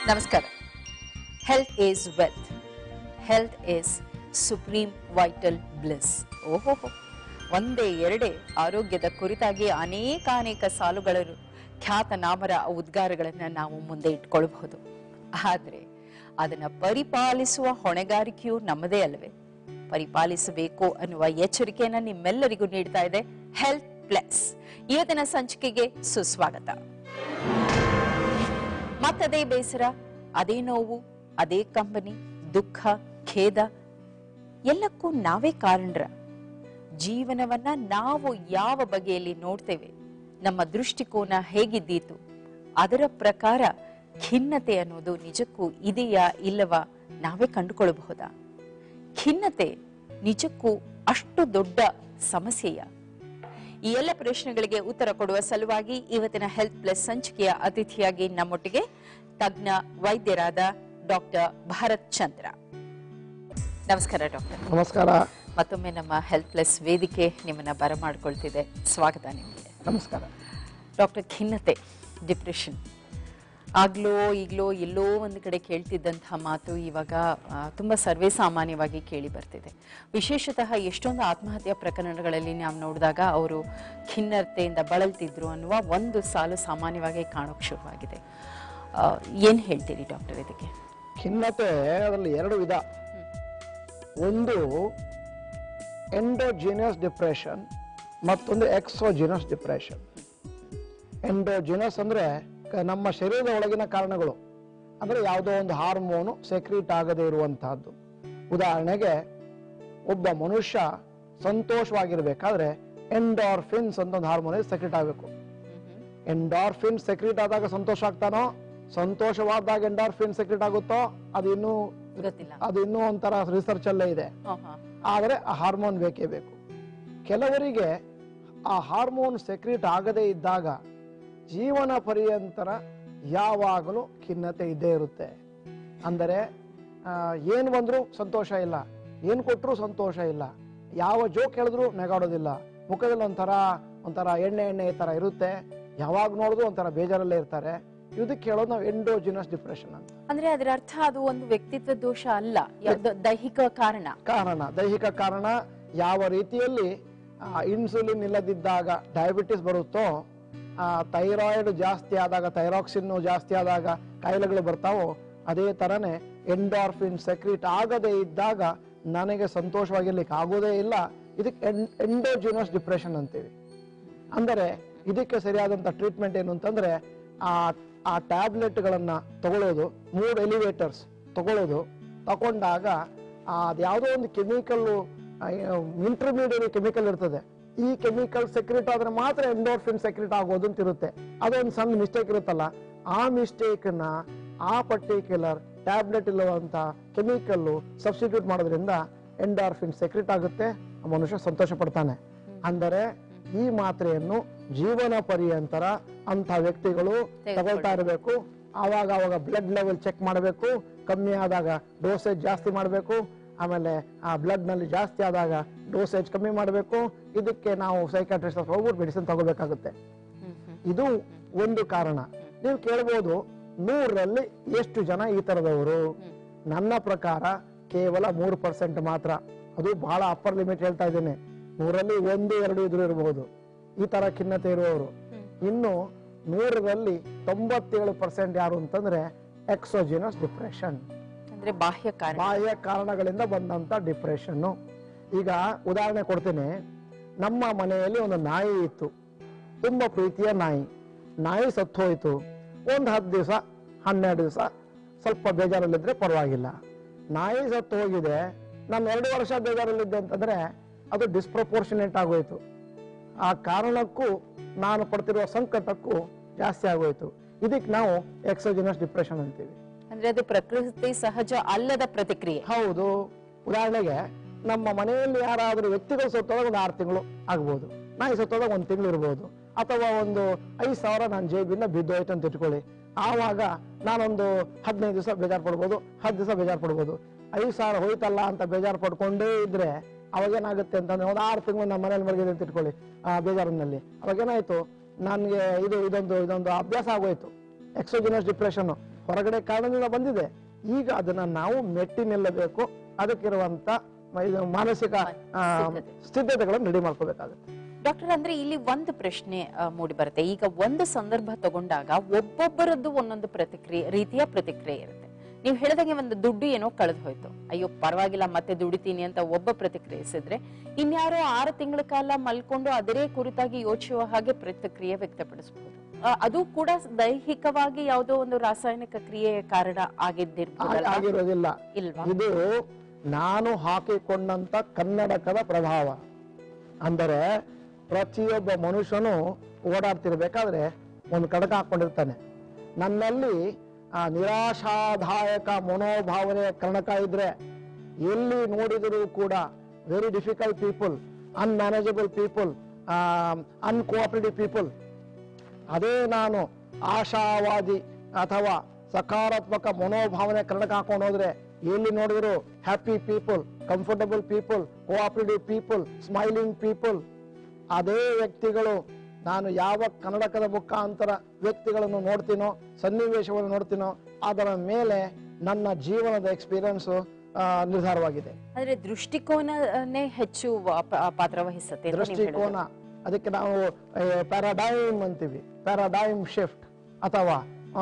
ನಮಸ್ಕಾರ health is wealth health is supreme vital bliss ಓಹೋ ಒಂದೇ ಎರಡೇ ಆರೋಗ್ಯದ ಕುರಿತಾಗಿ ಅನೇಕ ಅನೇಕ ಸಾಲುಗಳ ಖ್ಯಾತನಾಮರ ಉದ್ಗಾರಗಳನ್ನು ನಾವು ಮುಂದೆ ಇಟ್ಕೊಳ್ಬಹುದು ಆದರೆ ಅದನ್ನು ಪರಿಪಾಲಿಸುವ ಹೊಣೆಗಾರಿಕೆಯು ನಮ್ಮದೇ ಅಲ್ವೇ ಪರಿಪಾಲಿಸಬೇಕು ಅನ್ನುವ ಎಚ್ಚರಿಕೆಯನ್ನು ನಿಮ್ಮೆಲ್ಲರಿಗೂ ನೀಡ್ತಾ ಇದೆ ಹೆಲ್ತ್ ಪ್ಲಸ್ ಇವತ್ತಿನ ಸಂಚಿಕೆಗೆ ಸುಸ್ವಾಗತ ಮತ್ತದೇ ಬೇಸರ ಅದೇ ನೋವು ಅದೇ ಕಂಬನಿ ದುಃಖ ಖೇದ ಎಲ್ಲಕ್ಕೂ ನಾವೇ ಕಾರಣರ ಜೀವನವನ್ನ ನಾವು ಯಾವ ಬಗೆಯಲ್ಲಿ ನೋಡ್ತೇವೆ ನಮ್ಮ ದೃಷ್ಟಿಕೋನ ಹೇಗಿದ್ದೀತು ಅದರ ಪ್ರಕಾರ ಖಿನ್ನತೆ ಅನ್ನೋದು ನಿಜಕ್ಕೂ ಇದೆಯಾ ಇಲ್ಲವಾ ನಾವೇ ಕಂಡುಕೊಳ್ಳಬಹುದಾ ಖಿನ್ನತೆ ನಿಜಕ್ಕೂ ಅಷ್ಟು ದೊಡ್ಡ ಸಮಸ್ಯೆಯ ಈ ಎಲ್ಲ ಪ್ರಶ್ನೆಗಳಿಗೆ ಉತ್ತರ ಕೊಡುವ ಸಲುವಾಗಿ ಇವತ್ತಿನ ಹೆಲ್ತ್ ಪ್ಲಸ್ ಸಂಚಿಕೆಯ ಅತಿಥಿಯಾಗಿ ನಮ್ಮೊಟ್ಟಿಗೆ ತಜ್ಞ ವೈದ್ಯರಾದ ಡಾಕ್ಟರ್ ಭಾರತ್ ಚಂದ್ರ ನಮಸ್ಕಾರ ಡಾಕ್ಟರ್ ನಮಸ್ಕಾರ ಮತ್ತೊಮ್ಮೆ ನಮ್ಮ ಹೆಲ್ತ್ ಪ್ಲಸ್ ವೇದಿಕೆ ನಿಮ್ಮನ್ನ ಬರಮಾಡ್ಕೊಳ್ತಿದೆ ಸ್ವಾಗತ ನಿಮಗೆ ನಮಸ್ಕಾರ ಡಾಕ್ಟರ್ ಖಿನ್ನತೆ ಡಿಪ್ರೆಷನ್ ಆಗ್ಲೋ ಈಗಲೋ ಎಲ್ಲೋ ಒಂದು ಕಡೆ ಕೇಳ್ತಿದ್ದಂತಹ ಮಾತು ಇವಾಗ ಆ, ತುಂಬ ಸರ್ವೇ ಸಾಮಾನ್ಯವಾಗಿ ಕೇಳಿ ಬರ್ತಿದೆ ವಿಶೇಷತಃ ಎಷ್ಟೊಂದು ಆತ್ಮಹತ್ಯಾ ಪ್ರಕರಣಗಳಲ್ಲಿ ನಾವು ನೋಡಿದಾಗ ಅವರು ಖಿನ್ನತೆಯಿಂದ ಬಳಲ್ತಿದ್ರು ಅನ್ನುವ ಒಂದು ಸಾಲು ಸಾಮಾನ್ಯವಾಗಿ ಕಾಣೋಕೆ ಶುರುವಾಗಿದೆ ಏನು ಹೇಳ್ತೀರಿ ಡಾಕ್ಟರ್ ಇದಕ್ಕೆ ಖಿನ್ನತೆ ಅದರಲ್ಲಿ ಎರಡು ವಿಧ ಒಂದು ಎಂಡೋಜಿನಸ್ ಡಿಪ್ರೆಷನ್ ಮತ್ತೊಂದು ಎಕ್ಸೋಜಿನಸ್ ಡಿಪ್ರೆಷನ್ ಎಂಡೋಜಿನಸ್ ಅಂದ್ರೆ ಕ- ನಮ್ಮ ಶರೀರದ ಒಳಗಿನ ಕಾರಣಗಳು ಅಂದ್ರೆ ಯಾವುದೋ ಒಂದು ಹಾರ್ಮೋನು ಸೆಕ್ರೀಟ್ ಆಗದೇ ಇರುವಂತಹದ್ದು ಉದಾಹರಣೆಗೆ ಒಬ್ಬ ಮನುಷ್ಯ ಸಂತೋಷವಾಗಿರ್ಬೇಕಾದ್ರೆ ಎಂಡಾರ್ಫಿನ್ಸ್ ಅಂತ ಒಂದು ಹಾರ್ಮೋನ್ ಸೆಕ್ರೀಟ್ ಆಗಬೇಕು ಎಂಡಾರ್ಫಿನ್ ಸೆಕ್ರೀಟ್ ಆದಾಗ ಸಂತೋಷ ಆಗ್ತಾನೋ ಸಂತೋಷವಾದಾಗ ಎಂಡಾರ್ಫಿನ್ ಸೆಕ್ರೀಟ್ ಆಗುತ್ತೋ ಅದು ಇನ್ನೂ ಗೊತ್ತಿಲ್ಲ ಅದು ಇನ್ನೂ ಒಂಥರ ರಿಸರ್ಚ್ ಅಲ್ಲೇ ಇದೆ ಹಾಂ ಹಾಂ ಆದರೆ ಆ ಹಾರ್ಮೋನ್ ಬೇಕೇ ಬೇಕು ಕೆಲವರಿಗೆ ಆ ಹಾರ್ಮೋನ್ ಸೆಕ್ರೀಟ್ ಆಗದೇ ಇದ್ದಾಗ ಜೀವನ ಪರ್ಯಂತರ ಯಾವಾಗಲೂ ಖಿನ್ನತೆ ಇದ್ದೇ ಇರುತ್ತೆ ಅಂದರೆ ಆ, ಏನ್ ಬಂದರೂ ಸಂತೋಷ ಇಲ್ಲ ಏನು ಕೊಟ್ಟರು ಸಂತೋಷ ಇಲ್ಲ ಯಾವ ಜೋಕ್ ಹೇಳಿದ್ರು ನೆಗಾಡೋದಿಲ್ಲ ಮುಖದಲ್ಲಿ ಒಂಥರ ಒಂಥರ ಎಣ್ಣೆ ಎಣ್ಣೆ ಈ ಥರ ಇರುತ್ತೆ ಯಾವಾಗ ನೋಡಿದ್ರು ಒಂಥರ ಬೇಜಾರಲ್ಲೇ ಇರ್ತಾರೆ ಇದಕ್ಕೆ ಹೇಳೋದು ನಾವು ಎಂಡೋಜಿನಸ್ ಡಿಪ್ರೆಷನ್ ಅಂತ ಅಂದ್ರೆ ಅದರ ಅರ್ಥ ಅದು ಒಂದು ವ್ಯಕ್ತಿತ್ವ ದೋಷ ಅಲ್ಲ ಯಾವ್ದೋ ದೈಹಿಕ ಕಾರಣ ಕಾರಣ ದೈಹಿಕ ಕಾರಣ ಯಾವ ರೀತಿಯಲ್ಲಿ ಇನ್ಸುಲಿನ್ ಇಲ್ಲದಿದ್ದಾಗ ಡಯಾಬಿಟಿಸ್ ಬರುತ್ತೋ ಥೈರಾಯ್ಡ್ ಜಾಸ್ತಿ ಆದಾಗ ಥೈರಾಕ್ಸಿನ್ ಜಾಸ್ತಿ ಆದಾಗ ಕಾಯಿಲೆಗಳು ಬರ್ತಾವೋ ಅದೇ ತರನೇ ಎಂಡಾರ್ಫಿನ್ ಸೆಕ್ರೀಟ್ ಆಗದೇ ಇದ್ದಾಗ ನನಗೆ ಸಂತೋಷವಾಗಿರ್ಲಿಕ್ಕೆ ಆಗೋದೇ ಇಲ್ಲ ಇದಕ್ಕೆ ಎಂಡೋಜಿನಸ್ ಡಿಪ್ರೆಷನ್ ಅಂತೀವಿ ಅಂದರೆ ಇದಕ್ಕೆ ಸರಿಯಾದಂಥ ಟ್ರೀಟ್ಮೆಂಟ್ ಏನು ಅಂತಂದ್ರೆ ಆ ಆ ಟ್ಯಾಬ್ಲೆಟ್ಗಳನ್ನ ತಗೊಳ್ಳೋದು ಮೂರು ಎಲಿವೇಟರ್ಸ್ ತಗೊಳ್ಳೋದು ತಗೊಂಡಾಗ ಅದ್ಯಾವುದೋ ಒಂದು ಕೆಮಿಕಲ್ ಇಂಟರ್ಮೀಡಿಯೇಟ್ ಕೆಮಿಕಲ್ ಇರ್ತದೆ ಈ ಕೆಮಿಕಲ್ ಸೆಕ್ರೆಟ್ ಆದ್ರೆ ಮಾತ್ರ ಎಂಡೋರ್ಫಿನ್ ಸೆಕ್ರೆಟ್ ಆಗೋದು ಅಂತ ಇರುತ್ತೆ ಅದೊಂದು ಸಣ್ಣ ಮಿಸ್ಟೇಕ್ ಇರುತ್ತಲ್ಲ ಆ ಮಿಸ್ಟೇಕ್ನ ಆ ಪರ್ಟಿಕ್ಯುಲರ್ ಟ್ಯಾಬ್ಲೆಟ್ ಇಲ್ಲವಂತ ಕೆಮಿಕಲ್ ಸಬ್ಸ್ಟಿಟ್ಯೂಟ್ ಮಾಡೋದ್ರಿಂದ ಎಂಡಾರ್ಫಿನ್ ಸೆಕ್ರೆಟ್ ಆಗುತ್ತೆ ಆ ಮನುಷ್ಯ ಸಂತೋಷ ಪಡ್ತಾನೆ ಅಂದರೆ ಈ ಮಾತ್ರೆಯನ್ನು ಜೀವನ ಪರ್ಯಂತರ ಅಂತ ವ್ಯಕ್ತಿಗಳು ತಗೊಳ್ತಾ ಇರಬೇಕು ಆವಾಗ ಆವಾಗ ಬ್ಲಡ್ ಲೆವೆಲ್ ಚೆಕ್ ಮಾಡಬೇಕು ಕಮ್ಮಿ ಆದಾಗ ಡೋಸೇಜ್ ಜಾಸ್ತಿ ಮಾಡಬೇಕು ಆಮೇಲೆ ಆ ಬ್ಲಡ್ ನಲ್ಲಿ ಜಾಸ್ತಿ ಆದಾಗ ಡೋಸೇಜ್ ಕಮ್ಮಿ ಮಾಡಬೇಕು ಇದಕ್ಕೆ ನಾವು ಸೈಕಾಟ್ರಿಸ್ಟ್ ಹತ್ರ ಹೋಗ್ಬಿಟ್ಟು ಮೆಡಿಸಿನ್ ತಗೋಬೇಕಾಗುತ್ತೆ ಇದು ಒಂದು ಕಾರಣ ನೀವು ಕೇಳ್ಬೋದು ನೂರರಲ್ಲಿ ಎಷ್ಟು ಜನ ಈ ತರದವರು ನನ್ನ ಪ್ರಕಾರ ಕೇವಲ ಮೂರು ಪರ್ಸೆಂಟ್ ಮಾತ್ರ ಅದು ಬಹಳ ಅಪ್ಪರ್ ಲಿಮಿಟ್ ಹೇಳ್ತಾ ಇದ್ದೇನೆ ನೂರಲ್ಲಿ ಒಂದು ಎರಡು ಇದ್ರು ಇರಬಹುದು ಈ ತರ ಖಿನ್ನತೆ ಇರುವವರು ಇನ್ನು ನೂರರಲ್ಲಿ ತೊಂಬತ್ತೇಳು ಪರ್ಸೆಂಟ್ ಯಾರು ಅಂತಂದ್ರೆ ಎಕ್ಸೋಜಿನಸ್ ಡಿಪ್ರೆಷನ್ ಅಂದ್ರೆ ಬಾಹ್ಯ ಕಾರಣ ಬಾಹ್ಯ ಕಾರಣಗಳಿಂದ ಬಂದಂತ ಡಿಪ್ರೆಷನ್ ಈಗ ಉದಾಹರಣೆ ಕೊಡ್ತೀನಿ ನಮ್ಮ ಮನೆಯಲ್ಲಿ ಒಂದು ನಾಯಿ ಇತ್ತು ತುಂಬಾ ಪ್ರೀತಿಯ ನಾಯಿ ನಾಯಿ ಸತ್ತು ಹೋಯ್ತು ಒಂದು ಹತ್ತು ದಿವಸ ಹನ್ನೆರಡು ದಿವಸ ಸ್ವಲ್ಪ ಬೇಜಾರಲ್ಲಿದ್ರೆ ಪರವಾಗಿಲ್ಲ ನಾಯಿ ಸತ್ತು ಹೋಗಿದೆ ನಾನು ಎರಡು ವರ್ಷ ಬೇಜಾರಲ್ಲಿದ್ದೆ ಅಂತಂದ್ರೆ ಅದು ಡಿಸ್ಪ್ರಪೋರ್ಷನೇಟ್ ಆಗೋಯ್ತು ಆ ಕಾರಣಕ್ಕೂ ನಾನು ಪಡ್ತಿರುವ ಸಂಕಟಕ್ಕೂ ಜಾಸ್ತಿ ಆಗೋಯ್ತು ಇದಕ್ಕೆ ನಾವು ಎಕ್ಸೋಜಿನಸ್ ಡಿಪ್ರೆಷನ್ ಅಂತೀವಿ ಅಂದ್ರೆ ಅದು ಪ್ರಕೃತಿ ಸಹಜ ಅಲ್ಲದ ಪ್ರತಿಕ್ರಿಯೆ ಹೌದು ಉದಾಹರಣೆಗೆ ನಮ್ಮ ಮನೆಯಲ್ಲಿ ಯಾರಾದರೂ ವ್ಯಕ್ತಿಗಳು ಸತ್ತೋದಾಗ ಒಂದು ಆರು ತಿಂಗಳು ಆಗ್ಬೋದು ನಾಯಿ ಸತ್ತೋದಾಗ ಒಂದು ತಿಂಗಳು ಇರ್ಬೋದು ಅಥವಾ ಒಂದು ಐದು ಸಾವಿರ ನಾನು ಜೇಬಿಂದ ಬಿದ್ದೋಯ್ತು ಅಂತ ಇಟ್ಕೊಳ್ಳಿ ಆವಾಗ ನಾನೊಂದು ಹದಿನೈದು ದಿವಸ ಬೇಜಾರು ಪಡ್ಬೋದು ಹತ್ತು ದಿವಸ ಬೇಜಾರು ಪಡ್ಬೋದು ಐದು ಸಾವಿರ ಹೋಯ್ತಲ್ಲ ಅಂತ ಬೇಜಾರು ಪಡ್ಕೊಂಡೇ ಇದ್ರೆ ಅವಾಗ ಏನಾಗುತ್ತೆ ಅಂತಂದ್ರೆ ಒಂದು ಆರು ತಿಂಗಳು ನಮ್ಮ ಮನೇಲಿ ಮಲಗಿದೆ ಅಂತ ಇಟ್ಕೊಳ್ಳಿ ಆ ಬೇಜಾರಿನಲ್ಲಿ ಅವಾಗ ಏನಾಯ್ತು ನನಗೆ ಇದು ಇದೊಂದು ಇದೊಂದು ಅಭ್ಯಾಸ ಆಗೋಯ್ತು ಎಕ್ಸೋಜಿನಸ್ ಡಿಪ್ರೆಷನ್ ಹೊರಗಡೆ ಕಾರಣದಿಂದ ಬಂದಿದೆ ಈಗ ಅದನ್ನ ನಾವು ಮೆಟ್ಟಿ ನಿಲ್ಲಬೇಕು ಅದಕ್ಕಿರುವಂತ ಮ- ಇದು ಮಾನಸಿಕ ಆ, ಸಿದ್ಧತೆ. ಸಿದ್ಧತೆಗಳನ್ನು ರೆಡಿ ಮಾಡ್ಕೋಬೇಕಾಗುತ್ತೆ ಡಾಕ್ಟರ್ ಅಂದ್ರೆ ಇಲ್ಲಿ ಒಂದು ಪ್ರಶ್ನೆ ಆ, ಮೂಡಿ ಬರುತ್ತೆ ಈಗ ಒಂದು ಸಂದರ್ಭ ತಗೊಂಡಾಗ ಒಬ್ಬೊಬ್ಬರದ್ದು ಒಂದೊಂದು ಪ್ರತಿಕ್ರಿಯೆ ರೀತಿಯ ಪ್ರತಿಕ್ರಿಯೆ ಇರುತ್ತೆ ನೀವು ಹೇಳಿದಾಗೆ ಒಂದು ದುಡ್ಡು ಏನೋ ಕಳೆದು ಹೋಯ್ತು ಅಯ್ಯೋ ಪರವಾಗಿಲ್ಲ ಮತ್ತೆ ದುಡಿತೀನಿ ಅಂತ ಒಬ್ಬ ಪ್ರತಿಕ್ರಿಯಿಸಿದ್ರೆ ಇನ್ಯಾರೋ ಆರು ತಿಂಗಳ ಕಾಲ ಮಲ್ಕೊಂಡು ಅದರೇ ಕುರಿತಾಗಿ ಯೋಚಿಸುವ ಹಾಗೆ ಪ್ರತಿಕ್ರಿಯೆ ವ್ಯಕ್ತಪಡಿಸಬಹುದು ಅದು ಕೂಡ ದೈಹಿಕವಾಗಿ ಯಾವುದೋ ಒಂದು ರಾಸಾಯನಿಕ ಕ್ರಿಯೆಯ ಕಾರಣ ಆಗಿದ್ದಿರ್ಬೋದಲ್ಲ ಆಗಿರೋದಿಲ್ಲ ಇಲ್ವಾ ಇದು ನಾನು ಹಾಕಿಕೊಂಡಂತ ಕನ್ನಡಕದ ಪ್ರಭಾವ ಅಂದರೆ ಪ್ರತಿಯೊಬ್ಬ ಮನುಷ್ಯನು ಓಡಾಡ್ತಿರ್ಬೇಕಾದ್ರೆ ಒಂದು ಕಡಕ ಹಾಕೊಂಡಿರ್ತಾನೆ ನನ್ನಲ್ಲಿ ಆ ನಿರಾಶಾದಾಯಕ ಮನೋಭಾವನೆಯ ಕರ್ಣಕ ಇದ್ರೆ ಎಲ್ಲಿ ನೋಡಿದರೂ ಕೂಡ very difficult people unmanageable people uncooperative people ಅದೇ ನಾನು ಆಶಾವಾದಿ ಅಥವಾ ಸಕಾರಾತ್ಮಕ ಮನೋಭಾವನೆ ಕನ್ನಡಕ ಹಾಕೊಂಡು ಹೋದ್ರೆ ಎಲ್ಲಿ ನೋಡಿದ್ರು happy people comfortable people cooperative people smiling people ಅದೇ ವ್ಯಕ್ತಿಗಳು ನಾನು ಯಾವ ಕನ್ನಡಕದ ಮುಖಾಂತರ ವ್ಯಕ್ತಿಗಳನ್ನು ನೋಡ್ತೀನೋ ಸನ್ನಿವೇಶವನ್ನು ನೋಡ್ತೀನೋ ಅದರ ಮೇಲೆ ನನ್ನ ಜೀವನದ ಎಕ್ಸ್ಪೀರಿಯನ್ಸ್ ನಿರ್ಧಾರವಾಗಿದೆ ಆದ್ರೆ ದೃಷ್ಟಿಕೋನನೇ ಹೆಚ್ಚು ವ- ಪ- ಪಾತ್ರ ವಹಿಸುತ್ತೆ ಅಂತ ನೀವು ಹೇಳೋದು. ದೃಷ್ಟಿಕೋನ ಅದಕ್ಕೆ ನಾವು ಪ್ಯಾರಾಡೈಮ್ ಅಂತೀವಿ ಪ್ಯಾರಾಡೈಮ್ ಶಿಫ್ಟ್ ಅಥವಾ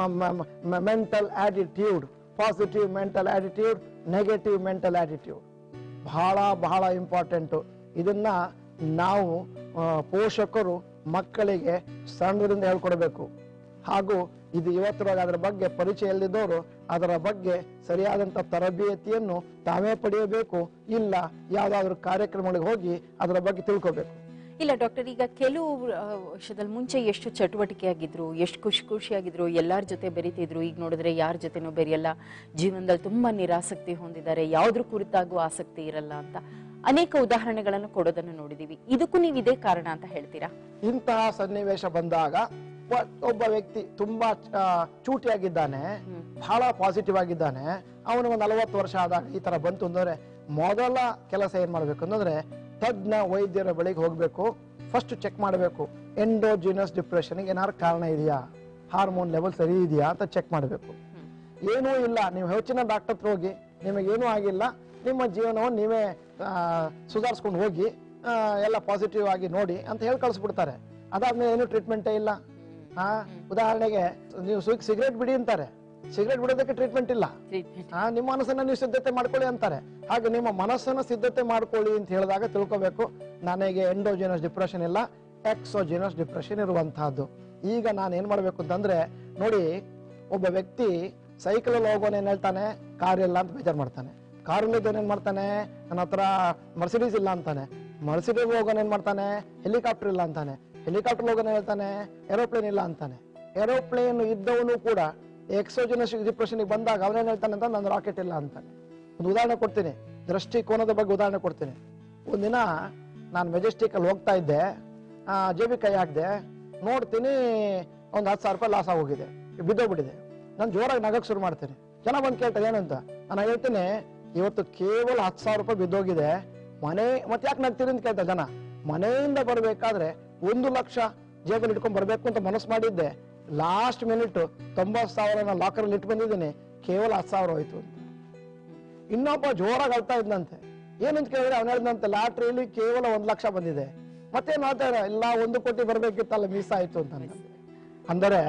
mental attitude positive mental attitude negative mental attitude ಬಹಳ ಬಹಳ ಇಂಪಾರ್ಟೆಂಟು ಇದನ್ನ ನಾವು ಆ, ಪೋಷಕರು ಮಕ್ಕಳಿಗೆ ಸಣ್ಣದರಿಂದ ಹೇಳ್ಕೊಡ್ಬೇಕು ಹಾಗೂ ಇದು ಇವತ್ತಿರುವಾಗ ಅದರ ಬಗ್ಗೆ ಪರಿಚಯ ಇಲ್ಲದಿದ್ದವರು ಅದರ ಬಗ್ಗೆ ಸರಿಯಾದಂಥ ತರಬೇತಿಯನ್ನು ತಾವೇ ಪಡೆಯಬೇಕು ಇಲ್ಲ ಯಾವುದಾದ್ರೂ ಕಾರ್ಯಕ್ರಮಗಳಿಗೆ ಹೋಗಿ ಅದರ ಬಗ್ಗೆ ತಿಳ್ಕೋಬೇಕು ಇಲ್ಲ ಡಾಕ್ಟರ್ ಈಗ ಕೆಲವು ಆ, ವರ್ಷದಲ್ಲಿ ಮುಂಚೆ ಎಷ್ಟು ಚಟುವಟಿಕೆಯಾಗಿದ್ರು ಎಷ್ಟು ಖುಷಿ ಖುಷಿಯಾಗಿದ್ರು ಎಲ್ಲರ ಜೊತೆ ಬೆರೀತಿದ್ರು ಈಗ ನೋಡಿದ್ರೆ ಯಾರ ಜೊತೆನೂ ಬೆರೆಯಲ್ಲ ಜೀವನದಲ್ಲಿ ತುಂಬಾ ನಿರಾಸಕ್ತಿ ಹೊಂದಿದ್ದಾರೆ ಯಾವ್ದ್ರ ಕುರಿತಾಗೂ ಆಸಕ್ತಿ ಇರಲ್ಲ ಅಂತ ಅನೇಕ ಉದಾಹರಣೆಗಳನ್ನು ಕೊಡೋದನ್ನು ನೋಡಿದೀವಿ ಇದಕ್ಕೂ ನೀವು ಇದೇ ಕಾರಣ ಅಂತ ಹೇಳ್ತೀರಾ ಇಂತಹ ಸನ್ನಿವೇಶ ಬಂದಾಗ ಒ- ಒಬ್ಬ ವ್ಯಕ್ತಿ ತುಂಬಾ ಆ, ಚೂಟಿಯಾಗಿದ್ದಾನೆ ಹ್ಮ್. ಬಹಳ ಪಾಸಿಟಿವ್ ಆಗಿದ್ದಾನೆ ಅವನಿಗೆ ನಲವತ್ತು ವರ್ಷ ಆದಾಗ ಈ ತರ ಬಂತು ಅಂದ್ರೆ ಮೊದಲ ಕೆಲಸ ಏನ್ ಮಾಡ್ಬೇಕು ಅಂತಂದ್ರೆ ತಜ್ಞ ವೈದ್ಯರ ಬಳಿಗೆ ಹೋಗ್ಬೇಕು ಫಸ್ಟ್ ಚೆಕ್ ಮಾಡಬೇಕು ಎಂಡೋಜಿನಸ್ ಡಿಪ್ರೆಷನ್ ಏನಾದ್ರು ಕಾರಣ ಇದೆಯಾ ಹಾರ್ಮೋನ್ ಲೆವೆಲ್ ಸರಿ ಇದೆಯಾ ಅಂತ ಚೆಕ್ ಮಾಡಬೇಕು ಏನೂ ಇಲ್ಲ ನೀವು ಹೆಚ್ಚಿನ ಡಾಕ್ಟರ್ ಹತ್ರ ಹೋಗಿ ನಿಮಗೇನೂ ಆಗಿಲ್ಲ ನಿಮ್ಮ ಜೀವನವನ್ನು ನೀವೇ ಸುಧಾರಿಸ್ಕೊಂಡು ಹೋಗಿ ಆ, ಎಲ್ಲ ಪಾಸಿಟಿವ್ ಆಗಿ ನೋಡಿ ಅಂತ ಹೇಳಿ ಕಳಿಸ್ಬಿಡ್ತಾರೆ ಅದಾದ್ಮೇಲೆ ಏನು ಟ್ರೀಟ್ಮೆಂಟೇ ಇಲ್ಲ ಆ ಉದಾಹರಣೆಗೆ ನೀವು ಸಿಗರೇಟ್ ಬಿಡಿ ಅಂತಾರೆ ಸಿಗರೇಟ್ ಬಿಡೋದಕ್ಕೆ ಟ್ರೀಟ್ಮೆಂಟ್ ಇಲ್ಲ Treatment. ಆ, ನಿಮ್ಮ ಮನಸ್ಸನ್ನ ನೀವು ಸಿದ್ಧತೆ ಮಾಡ್ಕೊಳ್ಳಿ ಅಂತಾರೆ ಹಾಗೆ ನಿಮ್ಮ ಮನಸ್ಸನ್ನ ಸಿದ್ಧತೆ ಮಾಡ್ಕೊಳ್ಳಿ ಅಂತ ಹೇಳಿದಾಗ ತಿಳ್ಕೊಬೇಕು ನನಗೆ ಎಂಡೋಜಿನಸ್ ಡಿಪ್ರೆಷನ್ ಇಲ್ಲ ಎಕ್ಸೋಜಿನಸ್ ಡಿಪ್ರೆಷನ್ ಇರುವಂತಹದ್ದು ಈಗ ನಾನು ಏನ್ ಮಾಡ್ಬೇಕು ಅಂತಂದ್ರೆ ನೋಡಿ ಒಬ್ಬ ವ್ಯಕ್ತಿ ಸೈಕಲ್ ಹೋಗೋನ್ ಏನ್ ಹೇಳ್ತಾನೆ ಕಾರ್ ಇಲ್ಲ ಅಂತ ಬೇಜಾರ್ ಮಾಡ್ತಾನೆ ಕಾರ್ ಇಲ್ಲದವನ್ ಏನ್ ಮಾಡ್ತಾನೆ ನನ್ನ ಹತ್ರ ಮರ್ಸಿಡೀಸ್ ಇಲ್ಲ ಅಂತಾನೆ ಮರ್ಸಿಡೀಸ್ ಹೋಗೋನ್ ಏನ್ ಮಾಡ್ತಾನೆ ಹೆಲಿಕಾಪ್ಟರ್ ಇಲ್ಲ ಅಂತಾನೆ ಹೆಲಿಕಾಪ್ಟರ್ ಹೋಗೋನ್ ಹೇಳ್ತಾನೆ ಏರೋಪ್ಲೇನ್ ಇಲ್ಲ ಅಂತಾನೆ ಏರೋಪ್ಲೇನ್ ಇದ್ದವನು ಕೂಡ ಎಕ್ಸೋಜಿನಸ್ ಡಿಪ್ರೆಷನ್ ಬಂದಾಗ ಅವನೇನ್ ಹೇಳ್ತಾನೆ ಅಂತ ನನ್ನ ರಾಕೆಟ್ ಇಲ್ಲ ಅಂತಾನೆ ಒಂದು ಉದಾಹರಣೆ ಕೊಡ್ತೀನಿ ದೃಷ್ಟಿಕೋನದ ಬಗ್ಗೆ ಉದಾಹರಣೆ ಕೊಡ್ತೀನಿ ಒಂದಿನ ನಾನು ಮೆಜೆಸ್ಟಿಕ್ ಅಲ್ಲಿ ಹೋಗ್ತಾ ಇದ್ದೆ ಜೇಬಿ ಕೈ ಹಾಕ್ದೆ ನೋಡ್ತೀನಿ ಒಂದು ಹತ್ತು ಸಾವಿರ ರೂಪಾಯಿ ಲಾಸ್ ಆಗೋಗಿದೆ ಬಿದ್ದೋಗ್ಬಿಟ್ಟಿದೆ ನಾನು ಜೋರಾಗಿ ನಗಕ್ ಶುರು ಮಾಡ್ತೀನಿ ಜನ ಬಂದು ಕೇಳ್ತಾರೆ ಏನಂತ ನಾನು ಹೇಳ್ತೀನಿ ಇವತ್ತು ಕೇವಲ ಹತ್ತು ಸಾವಿರ ರೂಪಾಯಿ ಬಿದ್ದೋಗಿದೆ ಮನೆ ಮತ್ತೆ ಯಾಕೆ ನಗ್ತೀರಿ ಅಂತ ಕೇಳ್ತಾರೆ ಜನ ಮನೆಯಿಂದ ಬರ್ಬೇಕಾದ್ರೆ ಒಂದು ಲಕ್ಷ ಜೇಬಲ್ಲಿ ಇಟ್ಕೊಂಡ್ ಬರ್ಬೇಕು ಅಂತ ಮನಸ್ಸು ಮಾಡಿದ್ದೆ ಲಾಸ್ಟ್ ಮಿನಿಟ್ ತೊಂಬತ್ತು ಸಾವಿರ ಲಾಕರ್ ಅಲ್ಲಿ ಇಟ್ಟು ಬಂದಿದ್ದೀನಿ ಕೇವಲ ಹತ್ತು ಸಾವಿರ ಹೋಯ್ತು ಅಂತ ಇನ್ನೊಬ್ಬ ಜೋರಾಗಿ ಅಳ್ತಾ ಇದ್ನಂತೆ ಏನಂತ ಕೇಳಿದ್ರೆ ಅವ್ನು ಹೇಳಿದಂತೆ ಲಾಟ್ರಿಯಲ್ಲಿ ಕೇವಲ ಒಂದ್ ಲಕ್ಷ ಬಂದಿದೆ ಮತ್ತೇನ್ ಹೇಳ್ತಾರೆ ಇಲ್ಲ ಒಂದು ಕೋಟಿ ಬರ್ಬೇಕಿತ್ತಲ್ಲ ಮಿಸ್ ಆಯ್ತು ಅಂತ ಅಂದರೆ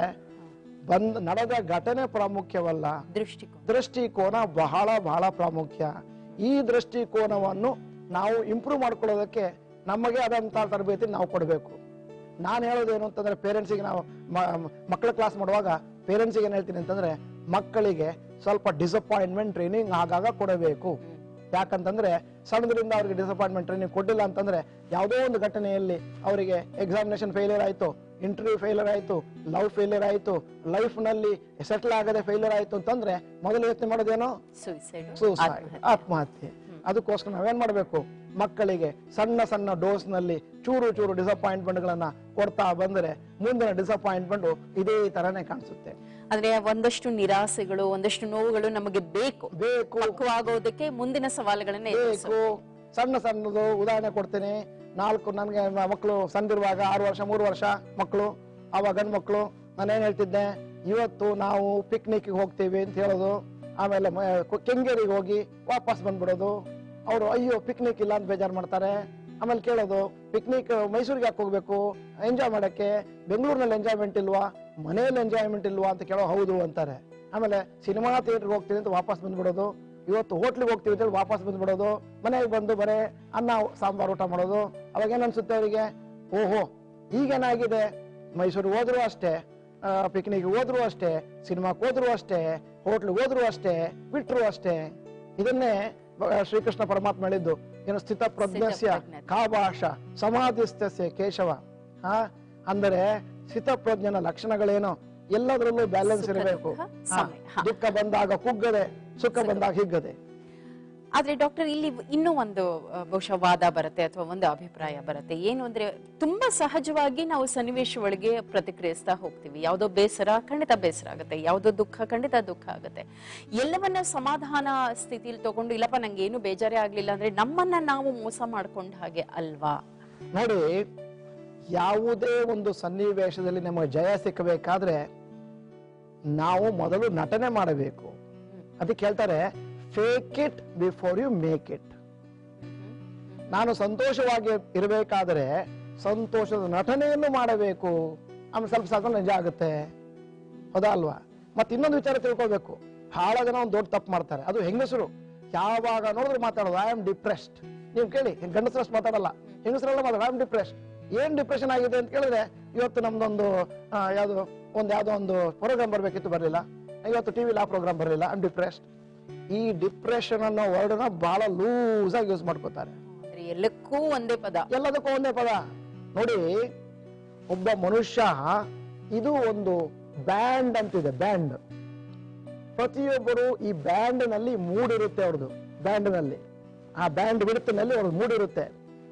ಬಂದ್ ನಡೆದ ಘಟನೆ ಪ್ರಾಮುಖ್ಯವಲ್ಲ ದೃಷ್ಟಿಕೋನ ದೃಷ್ಟಿಕೋನ ಬಹಳ ಬಹಳ ಪ್ರಾಮುಖ್ಯ ಈ ದೃಷ್ಟಿಕೋನವನ್ನು ನಾವು ಇಂಪ್ರೂವ್ ಮಾಡ್ಕೊಳ್ಳೋದಕ್ಕೆ ನಮಗೆ ಆದಂತ ತರಬೇತಿ ನಾವು ಕೊಡಬೇಕು ನಾನು ಹೇಳೋದು ಏನು ಅಂತಂದ್ರೆ ಪೇರೆಂಟ್ಸಿಗೆ ನಾವು ಮಕ್ಕಳ ಕ್ಲಾಸ್ ಮಾಡುವಾಗ ಪೇರೆಂಟ್ಸಿಗೆ ಏನ್ ಹೇಳ್ತೀನಿ ಅಂತಂದ್ರೆ ಮಕ್ಕಳಿಗೆ ಸ್ವಲ್ಪ ಡಿಸಪಾಯಿಂಟ್ಮೆಂಟ್ ಟ್ರೈನಿಂಗ್ ಆಗಾಗ ಕೊಡಬೇಕು ಯಾಕಂತಂದ್ರೆ ಸಣ್ಣದ್ರಿಂದ ಅವ್ರಿಗೆ ಡಿಸಪಾಯಿಂಟ್ಮೆಂಟ್ ಟ್ರೈನಿಂಗ್ ಕೊಟ್ಟಿಲ್ಲ ಅಂತಂದ್ರೆ ಯಾವುದೋ ಒಂದು ಘಟನೆಯಲ್ಲಿ ಅವರಿಗೆ ಎಕ್ಸಾಮಿನೇಷನ್ ಫೇಲಿಯರ್ ಆಯ್ತು ಇಂಟರ್ವ್ಯೂ ಫೇಲಿಯರ್ ಆಯ್ತು ಲವ್ ಫೇಲಿಯರ್ ಆಯ್ತು ಲೈಫ್ ನಲ್ಲಿ ಸೆಟ್ಲ್ ಆಗದೆ ಫೇಲಿಯರ್ ಆಯ್ತು ಅಂತಂದ್ರೆ ಮೊದಲು ಯೋಚನೆ ಮಾಡೋದೇನೋ ಸುಯಿಸೈಡ್ ಸೂಸೈಡ್ ಆತ್ಮಹತ್ಯೆ ಅದಕ್ಕೋಸ್ಕರ ನಾವೇನ್ ಮಾಡ್ಬೇಕು ಮಕ್ಕಳಿಗೆ ಸಣ್ಣ ಸಣ್ಣ ಡೋಸ್ ನಲ್ಲಿ ಚೂರು ಚೂರು ಡಿಸಪಾಯಿಂಟ್ಮೆಂಟ್ ಗಳನ್ನ ಕೊಡ್ತಾ ಬಂದ್ರೆ ಮುಂದಿನ ಡಿಸಪಾಯಿಂಟ್ಮೆಂಟ್ ಇದೇ ತರನೇ ಕಾಣಿಸುತ್ತೆ ಆದ್ರೆ ಒಂದಷ್ಟು ನಿರಾಸೆಗಳು ಒಂದಷ್ಟು ನೋವುಗಳು ನಮಗೆ ಬೇಕು ಬೇಕು ಪಕ್ವವಾಗೋದಕ್ಕೆ ಮುಂದಿನ ಸವಾಲುಗಳನ್ನ ಎದುರಿಸೋದು. ಬೇಕು ಸಣ್ಣ ಸಣ್ಣದು ಉದಾಹರಣೆ ಕೊಡ್ತೀನಿ ನಾಲ್ಕು ನನಗೆ ಮಕ್ಕಳು ಸಣ್ಣದಿರುವಾಗ ಆರು ವರ್ಷ ಮೂರು ವರ್ಷ ಮಕ್ಕಳು ಅವ ಗಂಡು ಮಕ್ಕಳು ನಾನೇನ್ ಹೇಳ್ತಿದ್ದೆ ಇವತ್ತು ನಾವು ಪಿಕ್ನಿಕ್ಗೆ ಹೋಗ್ತೀವಿ ಅಂತ ಹೇಳೋದು ಆಮೇಲೆ ಮ- ಕು- ಕೆಂಗೇರಿಗೆ ಹೋಗಿ ವಾಪಸ್ ಬಂದ್ಬಿಡೋದು ಅವರು ಅಯ್ಯೋ ಪಿಕ್ನಿಕ್ ಇಲ್ಲ ಅಂತ ಬೇಜಾರು ಮಾಡ್ತಾರೆ ಆಮೇಲೆ ಕೇಳೋದು ಪಿಕ್ನಿಕ್ ಮೈಸೂರಿಗೆ ಯಾಕೆ ಹೋಗ್ಬೇಕು ಎಂಜಾಯ್ ಮಾಡಕ್ಕೆ ಬೆಂಗಳೂರಿನಲ್ಲಿ ಎಂಜಾಯ್ಮೆಂಟ್ ಇಲ್ವಾ ಮನೆಯಲ್ಲಿ ಎಂಜಾಯ್ಮೆಂಟ್ ಇಲ್ವಾ ಅಂತ ಕೇಳೋ ಹೌದು ಅಂತಾರೆ ಆಮೇಲೆ ಸಿನಿಮಾ ಥಿಯೇಟರ್ಗೆ ಹೋಗ್ತೀವಿ ಅಂತ ವಾಪಸ್ ಬಂದ್ಬಿಡೋದು ಇವತ್ತು ಹೋಟ್ಲಿಗೆ ಹೋಗ್ತೀವಿ ಅಂತ ಹೇಳಿ ವಾಪಸ್ ಬಂದ್ಬಿಡೋದು ಮನೆಗೆ ಬಂದು ಬರೇ ಅನ್ನ ಸಾಂಬಾರು ಊಟ ಮಾಡೋದು ಅವಾಗ ಏನ್ ಅನ್ಸುತ್ತೆ ಅವರಿಗೆ ಓಹೋ ಈಗೇನಾಗಿದೆ ಮೈಸೂರಿಗೆ ಹೋದ್ರು ಅಷ್ಟೇ ಪಿಕ್ನಿಕ್ ಹೋದ್ರು ಅಷ್ಟೇ ಸಿನಿಮಾಕ್ಕೆ ಹೋದ್ರು ಅಷ್ಟೇ ಹೋಟ್ಲಿಗೆ ಹೋದ್ರು ಅಷ್ಟೇ ಬಿಟ್ರು ಅಷ್ಟೇ ಇದನ್ನೇ ಬ- ಶ್ರೀಕೃಷ್ಣ ಪರಮಾತ್ಮ ಹೇಳಿದ್ದು ಏನು ಸ್ಥಿತ ಪ್ರಜ್ಞಸ್ಯ ಸ್ಥಿತಪ್ರಜ್ಞತೆ. ಕಾಭಾಷ ಸಮಾಧಿಸ್ತಸ್ಯ ಕೇಶವ ಹಾ ಅಂದರೆ ಸ್ಥಿತಪ್ರಜ್ಞನ ಲಕ್ಷಣಗಳೇನು ಎಲ್ಲದರಲ್ಲೂ ಬ್ಯಾಲೆನ್ಸ್ ಸುಖ, ಇರಬೇಕು ದುಃಖ, ಹಾ, ಸಮಯ. ಹಾ. ದುಃಖ ಬಂದಾಗ ಕುಗ್ಗದೆ ಸುಖ ಬಂದಾಗ ಹಿಗ್ಗದೆ ಆದ್ರೆ ಡಾಕ್ಟರ್ ಇಲ್ಲಿ ಇನ್ನೂ ಒಂದು ಆ, ಬಹುಶಃ ವಾದ ಬರುತ್ತೆ ಅಥವಾ ಒಂದು ಅಭಿಪ್ರಾಯ ಬರುತ್ತೆ ಏನು ಅಂದ್ರೆ ತುಂಬಾ ಸಹಜವಾಗಿ ನಾವು ಸನ್ನಿವೇಶ ಒಳಗೆ ಪ್ರತಿಕ್ರಿಯಿಸ್ತಾ ಹೋಗ್ತೀವಿ ಯಾವುದೋ ಬೇಸರ ಖಂಡಿತ ಬೇಸರ ಆಗುತ್ತೆ ಯಾವುದೋ ದುಃಖ ಖಂಡಿತ ದುಃಖ ಆಗುತ್ತೆ ಎಲ್ಲವನ್ನ ಸಮಾಧಾನ ಸ್ಥಿತಿಲಿ ತಗೊಂಡು ಇಲ್ಲಪ್ಪ ನಂಗೆ ಏನು ಬೇಜಾರೇ ಆಗ್ಲಿಲ್ಲ ಅಂದ್ರೆ ನಮ್ಮನ್ನ ನಾವು ಮೋಸ ಮಾಡ್ಕೊಂಡ ಹಾಗೆ ಅಲ್ವಾ ನೋಡಿ ಯಾವುದೇ ಒಂದು ಸನ್ನಿವೇಶದಲ್ಲಿ ನಮಗೆ ಜಯ ಸಿಕ್ಕಬೇಕಾದ್ರೆ ನಾವು ಮೊದಲು ನಟನೆ ಮಾಡಬೇಕು ಅದಕ್ಕೆ ಹೇಳ್ತಾರೆ fake it before you make it ನಾನು ಸಂತೋಷವಾಗಿ ಇರಬೇಕಾದ್ರೆ ಸಂತೋಷದ ನಟನೆಯನ್ನು ಮಾಡಬೇಕು ಆಮೇಲೆ ಸ್ವಲ್ಪ ಸ್ವಲ್ಪ ನಿಜ ಆಗುತ್ತೆ ಹೌದಾ ಅಲ್ವಾ ಮತ್ತೆ ಇನ್ನೊಂದು ವಿಚಾರ ತಿಳ್ಕೊಳ್ಬೇಕು ಬಹಳ ಜನ ಒಂದು ದೊಡ್ಡ ತಪ್ಪು ಮಾಡ್ತಾರೆ ಅದು ಹೆಂಗಸರು ಯಾವಾಗ ನೋಡಿದ್ರು ಮಾತಾಡೋದು ಐ ಆಮ್ ಡಿಪ್ರೆಸ್ಡ್ ನೀವು ಕೇಳಿ ಗಂಡಸರಷ್ಟು ಮಾತಾಡಲ್ಲ ಹೆಂಗಸರೆಲ್ಲ ಮಾತಾಡೋದು ಐ ಆಮ್ ಡಿಪ್ರೆಸ್ಡ್ ಏನ್ ಡಿಪ್ರೆಷನ್ ಆಗಿದೆ ಅಂತ ಕೇಳಿದ್ರೆ ಇವತ್ತು ನಮ್ದೊಂದು ಆ, ಯಾವ್ದು ಒಂದು ಯಾವ್ದೋ ಒಂದು ಪ್ರೋಗ್ರಾಮ್ ಬರ್ಬೇಕಿತ್ತು ಬರಲಿಲ್ಲ ಇವತ್ತು ಟಿವಿಲಿ ಆ ಪ್ರೋಗ್ರಾಮ್ ಬರಲಿಲ್ಲ ಐ ಆಮ್ ಡಿಪ್ರೆಸ್ಡ್ ಈ ಡಿಪ್ರೆಷನ್ ಅನ್ನೋ ವರ್ಡ್ನ ಬಹಳ ಲೂಸ್ ಆಗಿ ಯೂಸ್ ಮಾಡ್ಕೋತಾರೆ ಅಂದ್ರೆ ಎಲ್ಲಕ್ಕೂ ಒಂದೇ ಪದ ಎಲ್ಲದಕ್ಕೂ ಒಂದೇ ಪದ ನೋಡಿ ಒಬ್ಬ ಮನುಷ್ಯ ಇದು ಒಂದು ಬ್ಯಾಂಡ್ ಅಂತಿದೆ ಬ್ಯಾಂಡ್ ಪ್ರತಿಯೊಬ್ಬರು ಈ ಬ್ಯಾಂಡ್ ನಲ್ಲಿ ಮೂಡ್ ಇರುತ್ತೆ ಅವ್ರದ್ದು ಬ್ಯಾಂಡ್ ನಲ್ಲಿ ಆ ಬ್ಯಾಂಡ್ ಬಿಡುತ್ತಿನಲ್ಲಿ ಅವ್ರದ್ದು ಮೂಡ್ ಇರುತ್ತೆ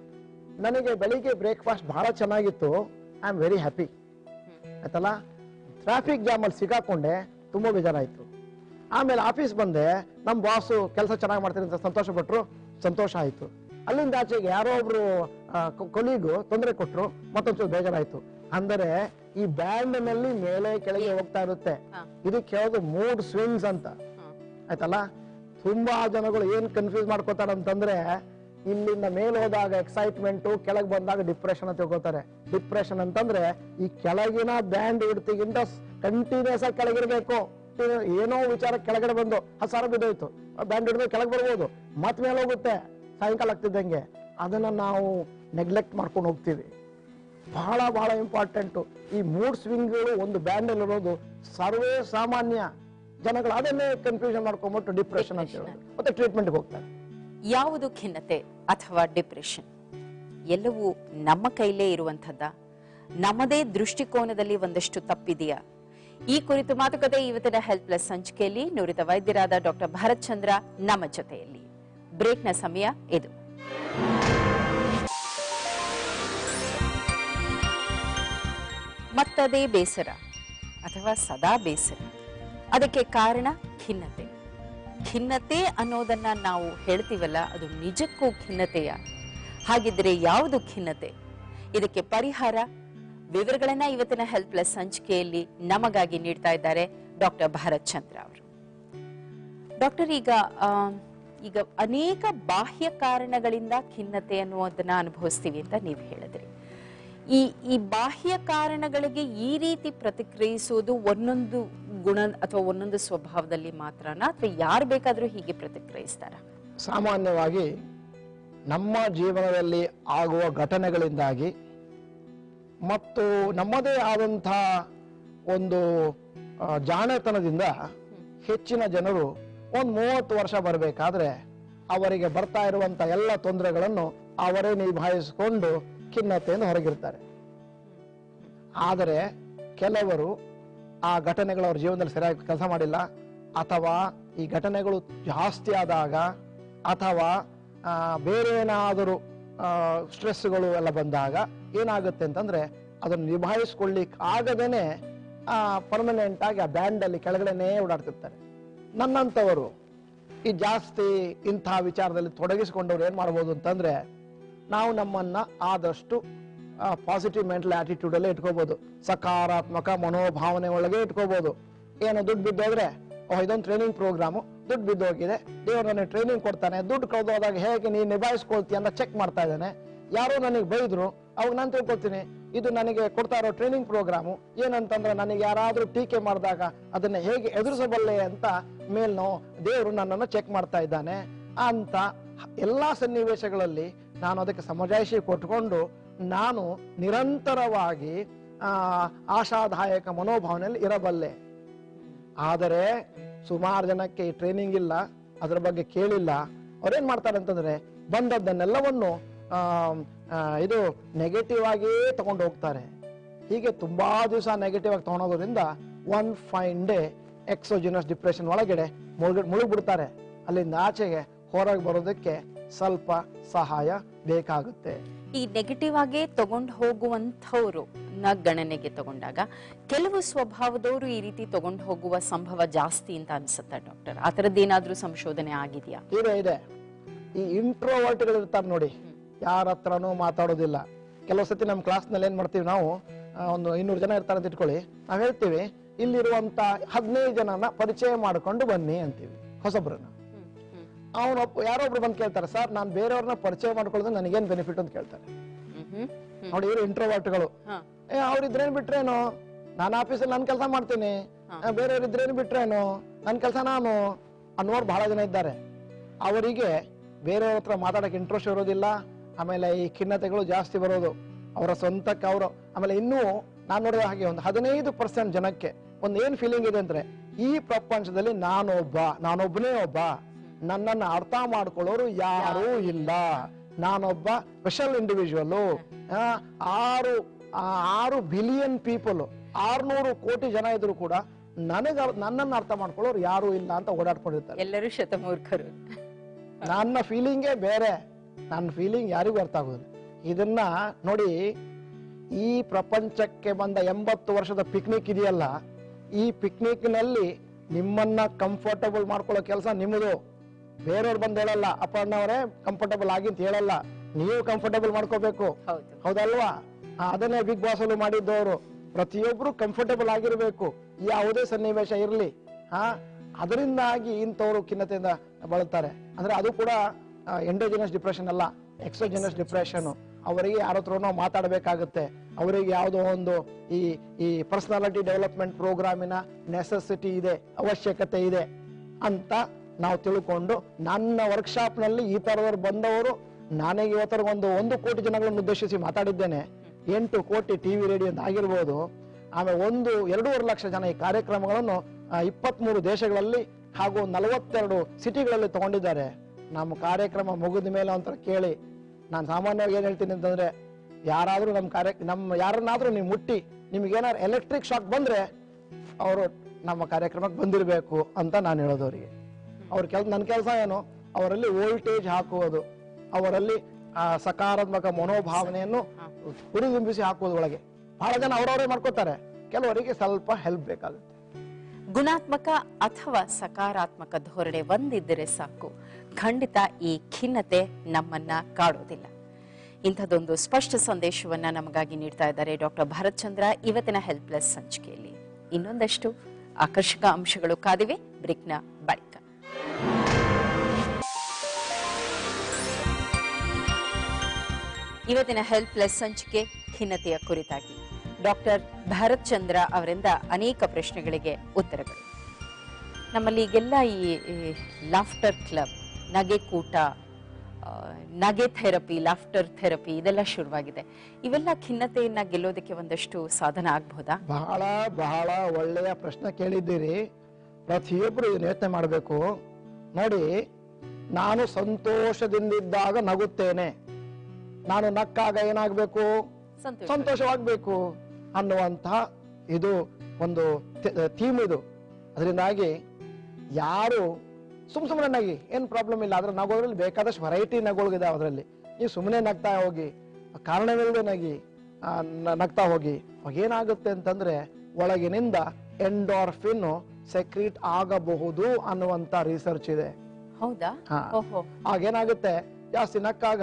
ನನಗೆ ಬೆಳಿಗ್ಗೆ ಬ್ರೇಕ್ಫಾಸ್ಟ್ ಬಹಳ ಚೆನ್ನಾಗಿತ್ತು ಐ ಆಮ್ ವೆರಿ ಹ್ಯಾಪಿ ಆಯ್ತಲ್ಲ ಟ್ರಾಫಿಕ್ ಜಾಮ್ ಅಲ್ಲಿ ಸಿಗಾಕೊಂಡೆ ತುಂಬಾ ಬೇಜಾರಾಯ್ತು ಆಮೇಲೆ ಆಫೀಸ್ ಬಂದೆ ನಮ್ಮ ಬಾಸು ಕೆಲಸ ಚೆನ್ನಾಗಿ ಮಾಡ್ತೀನಿ ಅಂತ ಸಂತೋಷ ಪಟ್ರು ಸಂತೋಷ ಆಯ್ತು ಅಲ್ಲಿಂದ ಆಚೆಗೆ ಯಾರೋ ಒಬ್ರು ಕೊಲೀಗು ತೊಂದರೆ ಕೊಟ್ರು ಮತ್ತೊಂಚೂರು ಬೇಜಾರಾಯ್ತು ಅಂದರೆ ಈ ಬ್ಯಾಂಡ್ ನಲ್ಲಿ ಮೇಲೆ ಕೆಳಗೆ ಹೋಗ್ತಾ ಇರುತ್ತೆ ಹಾ. ಇದಕ್ಕೆ ಯಾವ್ದು ಮೂಡ್ ಸ್ವಿಂಗ್ಸ್ ಅಂತ ಹ್ಮ್. ಆಯ್ತಲ್ಲ ತುಂಬಾ ಜನಗಳು ಏನ್ ಕನ್ಫ್ಯೂಸ್ ಮಾಡ್ಕೋತಾರೆ ಅಂತಂದ್ರೆ ಇಲ್ಲಿಂದ ಮೇಲೆ ಹೋದಾಗ ಎಕ್ಸೈಟ್ಮೆಂಟ್ ಕೆಳಗೆ ಬಂದಾಗ ಡಿಪ್ರೆಷನ್ ಅಂತ ತಿಳ್ಕೊತಾರೆ ಡಿಪ್ರೆಷನ್ ಅಂತಂದ್ರೆ ಈ ಕೆಳಗಿನ ಬ್ಯಾಂಡ್ ಹಿಡ್ತಿಗಿಂತ ಕಂಟಿನ್ಯೂಸ್ ಆಗಿ ಕೆಳಗಿರ್ಬೇಕು ಏನೋ ವಿಚಾರ ಕೆಳಗಡೆ ಬಂದು ಹತ್ತು ಸಾವಿರ ಬಿದ್ದೋಯ್ತು ಬ್ಯಾಂಡ್ ಹಿಡಿದು ಕೆಳಗೆ ಬರ್ಬೋದು ಮತ್ ಮೇಲೆ ಹೋಗುತ್ತೆ ಸಾಯಂಕಾಲ ಆಗ್ತಿದ್ದಂಗೆ ಅದನ್ನ ನಾವು ನೆಗ್ಲೆಕ್ಟ್ ಮಾಡ್ಕೊಂಡು ಹೋಗ್ತೀವಿ ಬಹಳ ಬಹಳ ಇಂಪಾರ್ಟೆಂಟು ಈ ಮೂಡ್ ಸ್ವಿಂಗ್ಗಳು ಒಂದು ಬ್ಯಾಂಡ್ ಅಲ್ಲಿ ಇರೋದು ಸರ್ವೇ ಸಾಮಾನ್ಯ ಜನಗಳು ಅದನ್ನೇ ಕನ್ಫ್ಯೂಷನ್ ಮಾಡ್ಕೊಂಡ್ಬಿಟ್ಟು ಡಿಪ್ರೆಷನ್ ಅಂತ ಹೇಳೋದು ಮತ್ತೆ ಟ್ರೀಟ್ಮೆಂಟ್ಗೆ ಹೋಗ್ತಾರೆ ಯಾವುದು ಖಿನ್ನತೆ ಅಥವಾ ಡಿಪ್ರೆಷನ್ ಎಲ್ಲವೂ ನಮ್ಮ ಕೈಲೇ ಇರುವಂಥದ್ದ ನಮ್ಮದೇ ದೃಷ್ಟಿಕೋನದಲ್ಲಿ ಒಂದಷ್ಟು ತಪ್ಪಿದೆಯಾ ಈ ಕುರಿತು ಮಾತುಕತೆ ಇವತ್ತಿನ ಹೆಲ್ತ್ ಪ್ಲಸ್ ಸಂಚಿಕೆಯಲ್ಲಿ ನುರಿತ ವೈದ್ಯರಾದ ಡಾಕ್ಟರ್ ಭರತ್ ಚಂದ್ರ ನಮ್ಮ ಜೊತೆಯಲ್ಲಿ ಬ್ರೇಕ್ನ ಸಮಯ ಇದು ಮತ್ತದೇ ಬೇಸರ ಅಥವಾ ಸದಾ ಬೇಸರ ಅದಕ್ಕೆ ಕಾರಣ ಖಿನ್ನತೆ ಖಿನ್ನತೆ ಅನ್ನೋದನ್ನ ನಾವು ಹೇಳ್ತೀವಲ್ಲ ಅದು ನಿಜಕ್ಕೂ ಖಿನ್ನತೆಯ ಹಾಗಿದ್ರೆ ಯಾವುದು ಖಿನ್ನತೆ ಇದಕ್ಕೆ ಪರಿಹಾರ ವಿವರಗಳನ್ನ ಇವತ್ತಿನ ಹೆಲ್ತ್ ಪ್ಲಸ್ ಸಂಚಿಕೆಯಲ್ಲಿ ನಮಗಾಗಿ ನೀಡ್ತಾ ಇದ್ದಾರೆ ಡಾಕ್ಟರ್ ಭರತ್ ಚಂದ್ರ ಅವರು ಡಾಕ್ಟರ್ ಈಗ ಆ, ಈಗ ಅನೇಕ ಬಾಹ್ಯ ಕಾರಣಗಳಿಂದ ಖಿನ್ನತೆ ಅನ್ನುವುದನ್ನ ಅನುಭವಿಸ್ತೀವಿ ಅಂತ ನೀವು ಹೇಳಿದ್ರಿ ಈ ಈ ಬಾಹ್ಯ ಕಾರಣಗಳಿಗೆ ಈ ರೀತಿ ಪ್ರತಿಕ್ರಿಯಿಸುವುದು ಒಂದೊಂದು ಗುಣ ಅಥವಾ ಒಂದೊಂದು ಸ್ವಭಾವದಲ್ಲಿ ಮಾತ್ರನಾ ಅಥವಾ ಯಾರು ಬೇಕಾದ್ರೂ ಹೀಗೆ ಪ್ರತಿಕ್ರಿಯಿಸ್ತಾರ ಸಾಮಾನ್ಯವಾಗಿ ನಮ್ಮ ಜೀವನದಲ್ಲಿ ಆಗುವ ಘಟನೆಗಳಿಂದಾಗಿ ಮತ್ತು ನಮ್ಮದೇ ಆದಂಥ ಒಂದು ಆ, ಜಾಣತನದಿಂದ ಹೆಚ್ಚಿನ ಜನರು ಒಂದು ಮೂವತ್ತು ವರ್ಷ ಬರಬೇಕಾದ್ರೆ ಅವರಿಗೆ ಬರ್ತಾ ಇರುವಂತ ಎಲ್ಲ ತೊಂದರೆಗಳನ್ನು ಅವರೇ ನಿಭಾಯಿಸಿಕೊಂಡು ಖಿನ್ನತೆಯಿಂದ ಹೊರಗಿರ್ತಾರೆ ಆದರೆ ಕೆಲವರು ಆ ಘಟನೆಗಳು ಅವ್ರ ಜೀವನದಲ್ಲಿ ಸರಿಯಾಗಿ ಕೆಲಸ ಮಾಡಿಲ್ಲ ಅಥವಾ ಈ ಘಟನೆಗಳು ಜಾಸ್ತಿ ಆದಾಗ ಅಥವಾ ಆ, ಬೇರೆ ಏನಾದರೂ ಸ್ಟ್ರೆಸ್ಗಳು ಎಲ್ಲ ಬಂದಾಗ ಏನಾಗುತ್ತೆ ಅಂತಂದ್ರೆ ಅದನ್ನು ನಿಭಾಯಿಸ್ಕೊಳ್ಳಿಕ್ ಆಗದೇನೆ ಪರ್ಮನೆಂಟ್ ಆಗಿ ಆ ಬ್ಯಾಂಡ್ ಅಲ್ಲಿ ಕೆಳಗಡೆನೇ ಓಡಾಡ್ತಿರ್ತಾರೆ ನನ್ನಂಥವರು ಈ ಜಾಸ್ತಿ ಇಂತಹ ವಿಚಾರದಲ್ಲಿ ತೊಡಗಿಸಿಕೊಂಡವ್ರು ಏನ್ ಮಾಡ್ಬೋದು ಅಂತಂದ್ರೆ ನಾವು ನಮ್ಮನ್ನ ಆದಷ್ಟು ಪಾಸಿಟಿವ್ ಮೆಂಟಲ್ ಆಟಿಟ್ಯೂಡ್ ಅಲ್ಲೇ ಇಟ್ಕೋಬಹುದು ಸಕಾರಾತ್ಮಕ ಮನೋಭಾವನೆ ಒಳಗೆ ಇಟ್ಕೋಬಹುದು ಏನು ದುಡ್ಡು ಬಿದ್ದೋದ್ರೆ ಓಹ್ ಇದೊಂದು ಟ್ರೈನಿಂಗ್ ಪ್ರೋಗ್ರಾಮು ದುಡ್ಡು ಬಿದ್ದೋಗಿದೆ ದೇವರು ನನಗೆ ಟ್ರೈನಿಂಗ್ ಕೊಡ್ತಾನೆ ದುಡ್ಡು ಕಳೆದೋದಾಗ ಹೇಗೆ ನೀನು ನಿಭಾಯಿಸ್ಕೊಳ್ತೀಯ ಅಂತ ಚೆಕ್ ಮಾಡ್ತಾ ಇದ್ದಾನೆ ಯಾರೋ ನನಗೆ ಬೈದ್ರು ಅವಾಗ ನಾನು ತಿಳ್ಕೊಳ್ತೀನಿ ಇದು ನನಗೆ ಕೊಡ್ತಾ ಇರೋ ಟ್ರೈನಿಂಗ್ ಪ್ರೋಗ್ರಾಮು ಏನಂತಂದ್ರೆ ನನಗೆ ಯಾರಾದರೂ ಟೀಕೆ ಮಾಡಿದಾಗ ಅದನ್ನ ಹೇಗೆ ಎದುರಿಸಬಲ್ಲೆ ಅಂತ ಮೇಲ್ನೋ ದೇವರು ನನ್ನನ್ನು ಚೆಕ್ ಮಾಡ್ತಾ ಇದ್ದಾನೆ ಅಂತ ಎಲ್ಲಾ ಸನ್ನಿವೇಶಗಳಲ್ಲಿ ನಾನು ಅದಕ್ಕೆ ಸಮಜಾಯಿಷಿ ಕೊಟ್ಕೊಂಡು ನಾನು ನಿರಂತರವಾಗಿ ಆ ಆಶಾದಾಯಕ ಮನೋಭಾವನೆಯಲ್ಲಿ ಇರಬಲ್ಲೆ ಆದರೆ ಸುಮಾರು ಜನಕ್ಕೆ ಈ ಟ್ರೈನಿಂಗ್ ಇಲ್ಲ ಅದ್ರ ಬಗ್ಗೆ ಕೇಳಿಲ್ಲ ಅವ್ರೇನ್ ಮಾಡ್ತಾರೆ ಅಂತಂದ್ರೆ ಬಂದದ್ದನ್ನೆಲ್ಲವನ್ನು ಆ, ಆ, ಇದು ನೆಗೆಟಿವ್ ಆಗಿಯೇ ತಗೊಂಡು ಹೋಗ್ತಾರೆ ಹೀಗೆ ತುಂಬಾ ದಿವಸ ನೆಗೆಟಿವ್ ಆಗಿ ತಗೊಂಡೋಗೋದ್ರಿಂದ one fine day exogenous depression ಒಳಗಡೆ ಮುಳುಗ್ ಮುಳುಗ್ಬಿಡ್ತಾರೆ ಅಲ್ಲಿಂದ ಆಚೆಗೆ ಹೊರಗೆ ಬರೋದಕ್ಕೆ ಸ್ವಲ್ಪ ಸಹಾಯ ಬೇಕಾಗುತ್ತೆ ಈ ನೆಗೆಟಿವ್ ಆಗೇ ತಗೊಂಡು ಹೋಗುವಂಥವ್ರು ನ ಗಣನೆಗೆ ತಗೊಂಡಾಗ ಕೆಲವು ಸ್ವಭಾವದವರು ಈ ರೀತಿ ತಗೊಂಡು ಹೋಗುವ ಸಂಭವ ಜಾಸ್ತಿ ಅಂತ ಅನ್ಸುತ್ತೆ ಡಾಕ್ಟರ್ ಆ ಥರದ್ದೇನಾದ್ರೂ ಸಂಶೋಧನೆ ಆಗಿದೆಯಾ ಇದೆ ಇದೆ ಈ ಇಂಟ್ರೋವರ್ಟ್ಗಳು ಇರ್ತಾರೆ ನೋಡಿ ಯಾರ ಹತ್ರನೂ ಮಾತಾಡೋದಿಲ್ಲ ಕೆಲವು ಸತಿ ನಮ್ಮ ಕ್ಲಾಸ್ನಲ್ಲಿ ಏನ್ ಮಾಡ್ತೀವಿ ನಾವು ಆ, ಒಂದು ಇನ್ನೂರು ಜನ ಇರ್ತಾರೆ ಅಂತ ಇಟ್ಕೊಳ್ಳಿ ನಾವ್ ಹೇಳ್ತೀವಿ ಇಲ್ಲಿರುವಂತ ಹದಿನೈದು ಜನನ ಪರಿಚಯ ಮಾಡ್ಕೊಂಡು ಬನ್ನಿ ಅಂತೀವಿ ಹೊಸಬ್ರನ್ನ ಅವನೊಬ್ಬ ಯಾರೊಬ್ರು ಬಂದು ಕೇಳ್ತಾರೆ ಸರ್ ನಾನು ಬೇರೆಯವ್ರನ್ನ ಪರಿಚಯ ಮಾಡ್ಕೊಳ್ಳೋದು ನನಗೇನ್ ಬೆನಿಫಿಟ್ ಅಂತ ಕೇಳ್ತಾರೆ ನೋಡಿ ಇವರು ಇಂಟ್ರೋವರ್ಟ್ಗಳು ಹಾ. ಏ ಅವ್ರಿದ್ರೇನ್ ಬಿಟ್ರೇನು ನಾನು ಆಫೀಸಲ್ಲಿ ನನ್ನ ಕೆಲಸ ಮಾಡ್ತೀನಿ ಆ, ಬೇರೆಯವ್ರು ಇದ್ರೇನು ಬಿಟ್ರೇನು ನನ್ನ ಕೆಲಸ ನಾನು ಅನ್ನೋರು ಬಹಳ ಜನ ಇದ್ದಾರೆ ಅವರಿಗೆ ಬೇರೆಯವ್ರ ಹತ್ರ ಮಾತಾಡಕ್ಕೆ ಇಂಟ್ರೆಸ್ಟ್ ಇರೋದಿಲ್ಲ ಆಮೇಲೆ ಈ ಖಿನ್ನತೆಗಳು ಜಾಸ್ತಿ ಬರೋದು ಅವರ ಸ್ವಂತಕ್ಕೆ ಅವರು ಆಮೇಲೆ ಇನ್ನೂ ನಾನು ನೋಡಿದ ಹಾಗೆ ಒಂದು ಹದಿನೈದು ಪರ್ಸೆಂಟ್ ಜನಕ್ಕೆ ಒಂದು ಏನ್ ಫೀಲಿಂಗ್ ಇದೆ ಅಂದ್ರೆ ಈ ಪ್ರಪಂಚದಲ್ಲಿ ನಾನೊಬ್ಬ ನಾನೊಬ್ಬನೇ ಒಬ್ಬ ನನ್ನನ್ನು ಅರ್ಥ ಮಾಡ್ಕೊಳ್ಳೋರು ಯಾರೂ ಇಲ್ಲ ನಾನೊಬ್ಬ ಸ್ಪೆಷಲ್ ಇಂಡಿವಿಜುವಲ್ ಆರು ಆ, ಆರು ಬಿಲಿಯನ್ ಪೀಪಲ್ ಆರ್ನೂರು ಕೋಟಿ ಜನ ಇದ್ರು ಕೂಡ ನನಗ ನನ್ನನ್ನು ಅರ್ಥ ಮಾಡ್ಕೊಳ್ಳೋರು ಯಾರು ಇಲ್ಲ ಅಂತ ಓಡಾಡ್ಕೊಂಡಿರ್ತಾರೆ ಎಲ್ಲರೂ ಶತಮೂರ್ಖರು ನನ್ನ ಫೀಲಿಂಗೇ ಬೇರೆ ನನ್ನ ಫೀಲಿಂಗ್ ಯಾರಿಗೂ ಅರ್ಥ ಆಗೋದಿಲ್ಲ ಇದನ್ನ ನೋಡಿ ಈ ಪ್ರಪಂಚಕ್ಕೆ ಬಂದ ಎಂಬತ್ತು ವರ್ಷದ ಪಿಕ್ನಿಕ್ ಇದೆಯಲ್ಲ ಈ ಪಿಕ್ನಿಕ್ ನಲ್ಲಿ ನಿಮ್ಮನ್ನ ಕಂಫರ್ಟಬಲ್ ಮಾಡ್ಕೊಳ್ಳೋ ಕೆಲಸ ನಿಮ್ಮದು ಬೇರೆಯವ್ರು ಬಂದು ಹೇಳಲ್ಲ ಅಪ್ಪ ಅಣ್ಣವರೇ ಕಂಫರ್ಟಬಲ್ ಆಗಿ ಅಂತ ಹೇಳಲ್ಲ ನೀವು ಕಂಫರ್ಟಬಲ್ ಮಾಡ್ಕೋಬೇಕು ಹೌದು ಹೌದಲ್ವಾ ಆ, ಅದನ್ನೇ ಬಿಗ್ ಬಾಸ್ ಅಲ್ಲೂ ಮಾಡಿದ್ದವರು ಪ್ರತಿಯೊಬ್ರು ಕಂಫರ್ಟಬಲ್ ಆಗಿರ್ಬೇಕು ಯಾವುದೇ ಸನ್ನಿವೇಶ ಇರಲಿ ಹಾ ಅದರಿಂದಾಗಿ ಇಂಥವ್ರು ಖಿನ್ನತೆಯಿಂದ ಬಳಲ್ತಾರೆ ಅಂದ್ರೆ ಅದು ಕೂಡ ಎಂಡೋಜಿನಸ್ ಡಿಪ್ರೆಷನ್ ಅಲ್ಲ ಎಕ್ಸೋಜಿನಸ್ ಡಿಪ್ರೆಷನ್ ಅವರಿಗೆ ಯಾರ ಹತ್ರನೋ ಮಾತಾಡಬೇಕಾಗುತ್ತೆ ಅವರಿಗೆ ಯಾವುದೋ ಒಂದು ಈ ಈ ಪರ್ಸನಾಲಿಟಿ ಡೆವಲಪ್ಮೆಂಟ್ ಪ್ರೋಗ್ರಾಮಿನ ನೆಸೆಸಿಟಿ ಇದೆ ಅವಶ್ಯಕತೆ ಇದೆ ಅಂತ ನಾವು ತಿಳ್ಕೊಂಡು ನನ್ನ ವರ್ಕ್ಶಾಪ್ ನಲ್ಲಿ ಈ ತರದವ್ರು ಬಂದವರು ನನಗೆ ಇವತ್ತರೆಗೆ ಒಂದು ಒಂದು ಕೋಟಿ ಜನಗಳನ್ನು ಉದ್ದೇಶಿಸಿ ಮಾತಾಡಿದ್ದೇನೆ ಎಂಟು ಕೋಟಿ ಟಿವಿ ರೇಡಿಯೋ ಅಂತ ಆಗಿರ್ಬೋದು ಆಮೇಲೆ ಒಂದು ಎರಡೂವರೆ ಲಕ್ಷ ಜನ ಈ ಕಾರ್ಯಕ್ರಮಗಳನ್ನು ಇಪ್ಪತ್ಮೂರು ದೇಶಗಳಲ್ಲಿ ಹಾಗೂ ನಲವತ್ತೆರಡು ಸಿಟಿಗಳಲ್ಲಿ ತಗೊಂಡಿದ್ದಾರೆ ನಮ್ಮ ಕಾರ್ಯಕ್ರಮ ಮುಗಿದ ಮೇಲೆ ಒಂಥರ ಕೇಳಿ ನಾನು ಸಾಮಾನ್ಯವಾಗಿ ಏನ್ ಹೇಳ್ತೀನಿ ಅಂತಂದ್ರೆ ಯಾರಾದ್ರೂ ನಮ್ಮ ಕಾರ್ಯ ನಮ್ಮ ಯಾರನ್ನಾದ್ರೂ ನೀವು ಮುಟ್ಟಿ ನಿಮ್ಗೆ ಏನಾದ್ರು ಎಲೆಕ್ಟ್ರಿಕ್ ಶಾಕ್ ಬಂದ್ರೆ ಅವರು ನಮ್ಮ ಕಾರ್ಯಕ್ರಮಕ್ಕೆ ಬಂದಿರಬೇಕು ಅಂತ ನಾನು ಹೇಳೋದು ಅವರಿಗೆ ಅವ್ರ ಕೆಲ್ ನನ್ನ ಕೆಲಸ ಏನು ಅವರಲ್ಲಿ ವೋಲ್ಟೇಜ್ ಹಾಕುವುದು ಅವರಲ್ಲಿ ಆ ಸಕಾರಾತ್ಮಕ ಮನೋಭಾವನೆಯನ್ನು ಹುರಿದುಂಬಿಸಿ ಹಾಕುವುದು ಒಳಗೆ ಬಹಳ ಜನ ಅವರವರೇ ಮಾಡ್ಕೋತಾರೆ ಕೆಲವರಿಗೆ ಸ್ವಲ್ಪ ಹೆಲ್ಪ್ ಬೇಕಾಗುತ್ತೆ ಗುಣಾತ್ಮಕ ಅಥವಾ ಸಕಾರಾತ್ಮಕ ಧೋರಣೆ ಒಂದಿದ್ದರೆ ಸಾಕು ಖಂಡಿತ ಈ ಖಿನ್ನತೆ ನಮ್ಮನ್ನ ಕಾಡೋದಿಲ್ಲ ಇಂಥದ್ದೊಂದು ಸ್ಪಷ್ಟ ಸಂದೇಶವನ್ನ ನಮಗಾಗಿ ನೀಡ್ತಾ ಇದ್ದಾರೆ ಡಾಕ್ಟರ್ ಭರತ್ ಚಂದ್ರ ಇವತ್ತಿನ ಹೆಲ್ಪ್ ಪ್ಲಸ್ ಸಂಚಿಕೆಯಲ್ಲಿ ಇನ್ನೊಂದಷ್ಟು ಆಕರ್ಷಕ ಅಂಶಗಳು ಕಾದಿವೆ ಬ್ರೇಕ್ನ ಬಳಿಕ ಇವತ್ತಿನ ಹೆಲ್ಪ್ ಪ್ಲಸ್ ಸಂಚಿಕೆ ಖಿನ್ನತೆಯ ಕುರಿತಾಗಿ ಡಾಕ್ಟರ್ ಭರತ್ ಚಂದ್ರ ಅವರಿಂದ ಅನೇಕ ಪ್ರಶ್ನೆಗಳಿಗೆ ಉತ್ತರಗಳು ನಮ್ಮಲ್ಲಿ ಈಗೆಲ್ಲ ಈ ಲಾಫ್ಟರ್ ಕ್ಲಬ್ ನಗೆ ಕೂಟ ಆ, ನಗೆ ಥೆರಪಿ ಲಾಫ್ಟರ್ ಥೆರಪಿ ಇದೆಲ್ಲ ಶುರುವಾಗಿದೆ ಇವೆಲ್ಲ ಖಿನ್ನತೆಯನ್ನ ಗೆಲ್ಲೋದಕ್ಕೆ ಒಂದಷ್ಟು ಸಾಧನ ಆಗ್ಬಹುದಾ ಬಹಳ ಬಹಳ ಒಳ್ಳೆಯ ಪ್ರಶ್ನೆ ಕೇಳಿದ್ದೀರಿ ಪ್ರತಿಯೊಬ್ಬರು ಇದನ್ನ ಯೋಚನೆ ಮಾಡಬೇಕು ನೋಡಿ ನಾನು ಸಂತೋಷದಿಂದಿದ್ದಾಗ ನಗುತ್ತೇನೆ ನಾನು ನಕ್ಕಾಗ ಏನಾಗಬೇಕು ಸಂತೋಷ ಸಂತೋಷವಾಗಬೇಕು ಅನ್ನುವಂತಹ ಇದು ಒಂದು ಥೀಮ್ ಇದು ಅದರಿಂದಾಗಿ ಯಾರು ಸುಮ್ ಸುಮ್ಮನೆ ನಗಿ ಏನ್ ಪ್ರಾಬ್ಲಮ್ ಇಲ್ಲ ಅದ್ರ ನಗೋದ್ರಲ್ಲಿ ಬೇಕಾದಷ್ಟು ವೆರೈಟಿ ನಗೋಳಿದೆ ಅದರಲ್ಲಿ ನೀವು ಸುಮ್ಮನೆ ನಗ್ತಾ ಹೋಗಿ ಕಾರಣವಿಲ್ಲದೆ ನಗಿ ಆ, ನ- ನಗ್ತಾ ಹೋಗಿ ಅವಾಗ ಏನಾಗುತ್ತೆ ಅಂತಂದ್ರೆ ಒಳಗಿನಿಂದ ಎಂಡೋರ್ಫಿನ್ ಸೆಕ್ರೀಟ್ ಆಗಬಹುದು ಅನ್ನುವಂತ ರಿಸರ್ಚ್ ಇದೆ ಹೌದಾ ಹಾ. ಓಹೋ ಆಗೇನಾಗುತ್ತೆ ಜಾಸ್ತಿ ನಕ್ಕಾಗ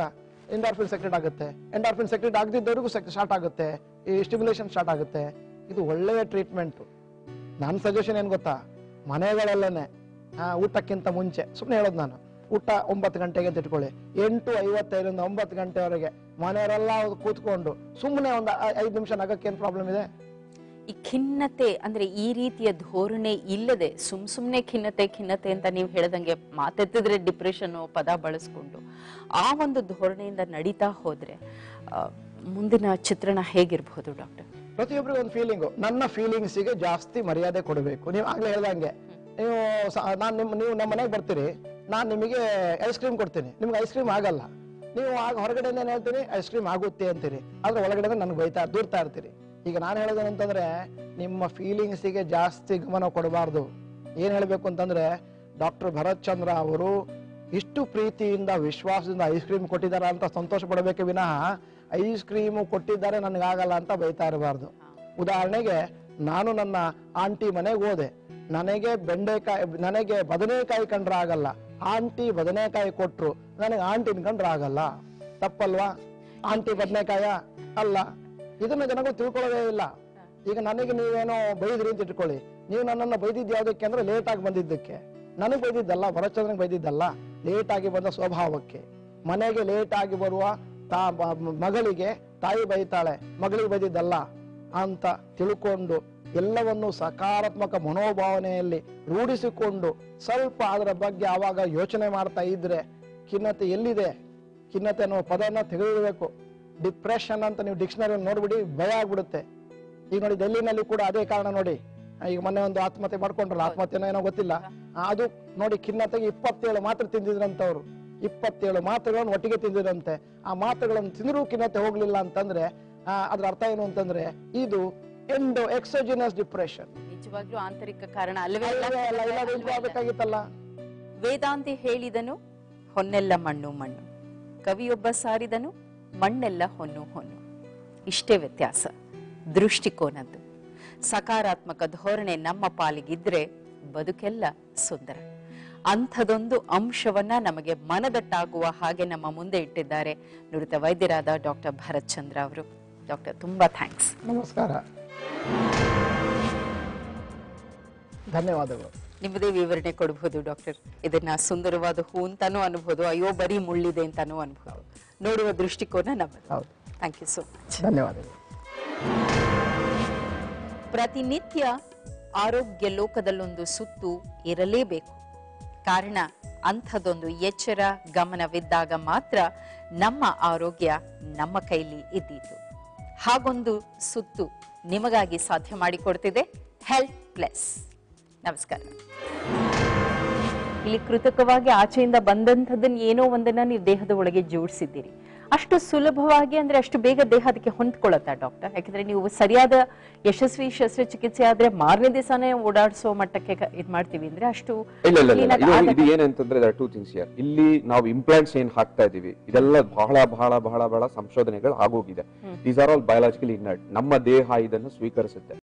ಎಂಡಾರ್ಫಿನ್ ಸೆಕ್ರೆಟ್ ಆಗುತ್ತೆ ಎಂಡಾರ್ಫಿನ್ ಸೆಕ್ರೆಟ್ ಆಗದಿದ್ದವರಿಗೂ ಸ್ಟಾರ್ಟ್ ಆಗುತ್ತೆ ಈ ಸ್ಟಿಮ್ಯುಲೇಷನ್ ಸ್ಟಾರ್ಟ್ ಆಗುತ್ತೆ ಇದು ಒಳ್ಳೆಯ ಟ್ರೀಟ್ಮೆಂಟ್ ನನ್ನ ಸಜೆಷನ್ ಏನ್ ಗೊತ್ತಾ ಮನೆಗಳಲ್ಲೇನೆ ಆ, ಊಟಕ್ಕಿಂತ ಮುಂಚೆ ಸುಮ್ಮನೆ ಹೇಳೋದು ನಾನು ಊಟ ಒಂಬತ್ತು ಗಂಟೆಗೆ ಅಂತ ಇಟ್ಕೊಳ್ಳಿ ಎಂಟು ಐವತ್ತೈದರಿಂದ ಒಂಬತ್ತು ಗಂಟೆವರೆಗೆ ಮನೆಯವರೆಲ್ಲ ಕೂತ್ಕೊಂಡು ಸುಮ್ಮನೆ ಒಂದು ಐದು ನಿಮಿಷ ನಗಕ್ಕೆ ಏನು ಪ್ರಾಬ್ಲಮ್ ಇದೆ ಈ ಖಿನ್ನತೆ ಅಂದ್ರೆ ಈ ರೀತಿಯ ಧೋರಣೆ ಇಲ್ಲದೆ ಸುಮ್ ಸುಮ್ನೆ ಖಿನ್ನತೆ ಖಿನ್ನತೆ ಅಂತ ನೀವು ಹೇಳ್ದಂಗೆ ಮಾತೆತ್ತಿದ್ರೆ ಡಿಪ್ರೆಷನ್ ಪದ ಬಳಸ್ಕೊಂಡು ಆ ಒಂದು ಧೋರಣೆಯಿಂದ ನಡೀತಾ ಹೋದ್ರೆ ಆ, ಮುಂದಿನ ಚಿತ್ರಣ ಹೇಗಿರ್ಬೋದು ಡಾಕ್ಟರ್ ಪ್ರತಿಯೊಬ್ಬರಿಗೂ ಒಂದು ಫೀಲಿಂಗು ನನ್ನ ಫೀಲಿಂಗ್ಸಿಗೆ ಜಾಸ್ತಿ ಮರ್ಯಾದೆ ಕೊಡಬೇಕು ನೀವು ಆಗ್ಲೇ ಹೇಳ್ದಂಗೆ ನೀವು ನಾನು ನಿಮ್ಮ ನೀವು ನಮ್ಮ ಮನೆಗೆ ಬರ್ತೀರಿ ನಾನು ನಿಮಗೆ ಐಸ್ ಕ್ರೀಮ್ ಕೊಡ್ತೀನಿ ನಿಮ್ಗೆ ಐಸ್ ಕ್ರೀಮ್ ಆಗಲ್ಲ ನೀವು ಆಗ ಹೊರಗಡೆಯಿಂದ ಏನ್ ಹೇಳ್ತೀರಿ ಐಸ್ ಕ್ರೀಮ್ ಆಗುತ್ತೆ ಅಂತೀರಿ ಆದ್ರೆ ಒಳಗಡೆ ನನಗೆ ಬೈತಾ ದೂರ್ತಾ ಇರ್ತೀರಿ ಈಗ ನಾನು ಹೇಳೋದೇನಂತಂದ್ರೆ ನಿಮ್ಮ ಫೀಲಿಂಗ್ಸಿಗೆ ಜಾಸ್ತಿ ಗಮನ ಕೊಡಬಾರ್ದು ಏನ್ ಹೇಳ್ಬೇಕು ಅಂತಂದ್ರೆ ಡಾಕ್ಟರ್ ಭರತ್ ಚಂದ್ರ ಅವರು ಇಷ್ಟು ಪ್ರೀತಿಯಿಂದ ವಿಶ್ವಾಸದಿಂದ ಐಸ್ ಕ್ರೀಮ್ ಕೊಟ್ಟಿದ್ದಾರೆ ಅಂತ ಸಂತೋಷ ಪಡಬೇಕೆ ವಿನಃ ಐಸ್ ಕ್ರೀಮು ಕೊಟ್ಟಿದ್ದಾರೆ ನನಗಾಗಲ್ಲ ಅಂತ ಬೈತಾ ಇರಬಾರ್ದು ಉದಾಹರಣೆಗೆ ನಾನು ನನ್ನ ಆಂಟಿ ಮನೆಗೆ ಹೋದೆ ನನಗೆ ಬೆಂಡೆಕಾಯಿ ನನಗೆ ಬದನೆಕಾಯಿ ಕಂಡ್ರೆ ಆಗಲ್ಲ ಆಂಟಿ ಬದನೆಕಾಯಿ ಕೊಟ್ರು ನನಗೆ ಆಂಟಿನ ಕಂಡ್ರೆ ಆಗಲ್ಲ ತಪ್ಪಲ್ವಾ ಆಂಟಿ ಬದನೆಕಾಯ ಅಲ್ಲ ಇದನ್ನ ಜನಗಳು ತಿಳ್ಕೊಳ್ಳೋದೇ ಇಲ್ಲ ಈಗ ನನಗೆ ನೀವೇನೋ ಬೈದ್ರಿ ಅಂತ ಇಟ್ಕೊಳ್ಳಿ ನೀವು ನನ್ನನ್ನು ಬೈದಿದ್ದು ಯಾವುದಕ್ಕೆ ಅಂದ್ರೆ ಲೇಟ್ ಆಗಿ ಬಂದಿದ್ದಕ್ಕೆ ನನಗೆ ಬೈದಿದ್ದಲ್ಲ ಭರಚಂದ್ರನಿಗೆ ಬೈದಿದ್ದಲ್ಲ ಲೇಟ್ ಆಗಿ ಬಂದ ಸ್ವಭಾವಕ್ಕೆ ಮನೆಗೆ ಲೇಟ್ ಆಗಿ ಬರುವ ತಾ ಬ- ಮಗಳಿಗೆ ತಾಯಿ ಬೈತಾಳೆ ಮಗಳಿಗೆ ಬೈದಿದ್ದಲ್ಲ ಅಂತ ತಿಳ್ಕೊಂಡು ಎಲ್ಲವನ್ನು ಸಕಾರಾತ್ಮಕ ಮನೋಭಾವನೆಯಲ್ಲಿ ರೂಢಿಸಿಕೊಂಡು ಸ್ವಲ್ಪ ಅದರ ಬಗ್ಗೆ ಆವಾಗ ಯೋಚನೆ ಮಾಡ್ತಾ ಇದ್ರೆ ಖಿನ್ನತೆ ಎಲ್ಲಿದೆ ಖಿನ್ನತೆ ಅನ್ನೋ ಪದನ ತೆಗೆದಿಡಬೇಕು ಡಿಪ್ರೆಷನ್ ಅಂತ ನೀವು ಡಿಕ್ಷನರಿ ನೋಡ್ಬಿಡಿ ಭಯ ಆಗ್ಬಿಡುತ್ತೆ ಈಗ ನೋಡಿ ಡೆಲ್ಲಿನಲ್ಲಿ ಕೂಡ ಅದೇ ಕಾರಣ ನೋಡಿ ಈಗ ಮೊನ್ನೆ ಒಂದು ಆತ್ಮಹತ್ಯೆ ಮಾಡ್ಕೊಂಡ್ರಲ್ಲ ಆತ್ಮಹತ್ಯೆನೋ ಏನೋ ಗೊತ್ತಿಲ್ಲ ಆ, ಅದು ನೋಡಿ ಖಿನ್ನತೆಗೆ ಇಪ್ಪತ್ತೇಳು ಮಾತ್ರೆ ತಿಂದಿದ್ರಂತವ್ರು ಇಪ್ಪತ್ತೇಳು ಮಾತ್ರೆಗಳನ್ನು ಒಟ್ಟಿಗೆ ತಿಂದಿರಂತೆ ಆ ಮಾತ್ರೆಗಳನ್ನು ತಿಂದರೂ ಖಿನ್ನತೆ ಹೋಗ್ಲಿಲ್ಲ ಅಂತಂದ್ರೆ ಆ, ಅದ್ರ ಅರ್ಥ ಏನು ಅಂತಂದ್ರೆ ಇದು ಎಂಡೋ ಎಕ್ಸೋಜಿನಸ್ ಡಿಪ್ರೆಷನ್ ನಿಜವಾಗ್ಲೂ ಆಂತರಿಕ ಕಾರಣ ಅಲ್ಲವೇ ಅಲ್ಲ? ಅಲ್ಲ ಇಲ್ಲ ಇಲ್ಲ ಇಂಪ್ರೂವ್ ಆಗ್ಬೇಕಾಗಿತ್ತಲ್ಲ ವೇದಾಂತಿ ಹೇಳಿದನು ಹೊನ್ನೆಲ್ಲ ಮಣ್ಣು ಮಣ್ಣು ಕವಿಯೊಬ್ಬ ಸಾರಿದನು ಮಣ್ಣೆಲ್ಲ ಹೊನ್ನು ಹೊನ್ನು ಇಷ್ಟೇ ವ್ಯತ್ಯಾಸ ದೃಷ್ಟಿಕೋನದ್ದು ಸಕಾರಾತ್ಮಕ ಧೋರಣೆ ನಮ್ಮ ಪಾಲಿಗಿದ್ರೆ ಬದುಕೆಲ್ಲ ಸುಂದರ ಅಂಥದೊಂದು ಅಂಶವನ್ನ ನಮಗೆ ಮನದಟ್ಟಾಗುವ ಹಾಗೆ ನಮ್ಮ ಮುಂದೆ ಇಟ್ಟಿದ್ದಾರೆ ನುರಿತ ವೈದ್ಯರಾದ ಡಾಕ್ಟರ್ ಭರತ್ ಚಂದ್ರ ಅವರು ಡಾಕ್ಟರ್ ತುಂಬಾ ಥ್ಯಾಂಕ್ಸ್ ನಮಸ್ಕಾರ ಧನ್ಯವಾದಗಳು ನಿಮ್ಮದೇ ವಿವರಣೆ ಕೊಡಬಹುದು ಡಾಕ್ಟರ್ ಇದನ್ನ ಸುಂದರವಾದ ಹೂ ಅಂತಾನೂ ಅನ್ಬೋದು ಅಯ್ಯೋ ಬರೀ ಮುಳ್ಳಿದೆ ಅಂತಾನೂ ಅನ್ಬೋದು ನೋಡುವ ದೃಷ್ಟಿಕೋನ ನಮ್ಮದು ಹೌದು ಥ್ಯಾಂಕ್ ಯು ಸೋ ಮಚ್ ಧನ್ಯವಾದಗಳು ಪ್ರತಿನಿತ್ಯ ಆರೋಗ್ಯ ಲೋಕದಲ್ಲೊಂದು ಸುತ್ತು ಇರಲೇಬೇಕು ಕಾರಣ ಅಂಥದೊಂದು ಎಚ್ಚರ ಗಮನವಿದ್ದಾಗ ಮಾತ್ರ ನಮ್ಮ ಆರೋಗ್ಯ ನಮ್ಮ ಕೈಲಿ ಇದ್ದೀತು ಹಾಗೊಂದು ಸುತ್ತು ನಿಮಗಾಗಿ ಸಾಧ್ಯ ಮಾಡಿಕೊಡ್ತಿದೆ ಹೆಲ್ತ್ ಪ್ಲಸ್ ನಮಸ್ಕಾರ ಇಲ್ಲಿ ಕೃತಕವಾಗಿ ಆಚೆಯಿಂದ ಬಂದಂಥದ್ದನ್ನ ಏನೋ ಒಂದನ್ನ ನೀವು ದೇಹದ ಒಳಗೆ ಜೋಡಿಸಿದ್ದೀರಿ ಅಷ್ಟು ಸುಲಭವಾಗಿ ಅಂದ್ರೆ ಅಷ್ಟು ಬೇಗ ದೇಹ ಅದಕ್ಕೆ ಹೊಂದ್ಕೊಳ್ಳುತ್ತಾ ಡಾಕ್ಟರ್ ಯಾಕಂದ್ರೆ ನೀವು ಸರಿಯಾದ ಯಶಸ್ವಿ ಶಸ್ತ್ರಚಿಕಿತ್ಸೆ ಆದ್ರೆ ಮಾರನೇ ದಿವಸನೇ ಓಡಾಡಿಸೋ ಮಟ್ಟಕ್ಕೆ ಕ- ಇದ್ ಮಾಡ್ತೀವಿ ಅಂದ್ರೆ ಅಷ್ಟು ಇಲ್ಲ ಇಲ್ಲ ಇಲ್ಲ clean ಆಗಿ ಇದು ಆದ- ಇದು ಏನಂತಂದ್ರೆ ಟೂ ಥಿಂಗ್ಸ್ ಹಿಯರ್ ಇಲ್ಲಿ ನಾವು ಇಂಪ್ಲಾಂಟ್ಸ್ ಏನ್ ಹಾಕ್ತಾ ಇದೀವಿ ಇದೆಲ್ಲ ಬಹಳ ಬಹಳ ಬಹಳ ಬಹಳ ಸಂಶೋಧನೆಗಳು ಆಗೋಗಿದೆ these are all biological inert ನಮ್ಮ ದೇಹ ಇದನ್ನು ಸ್ವೀಕರಿಸುತ್ತೆ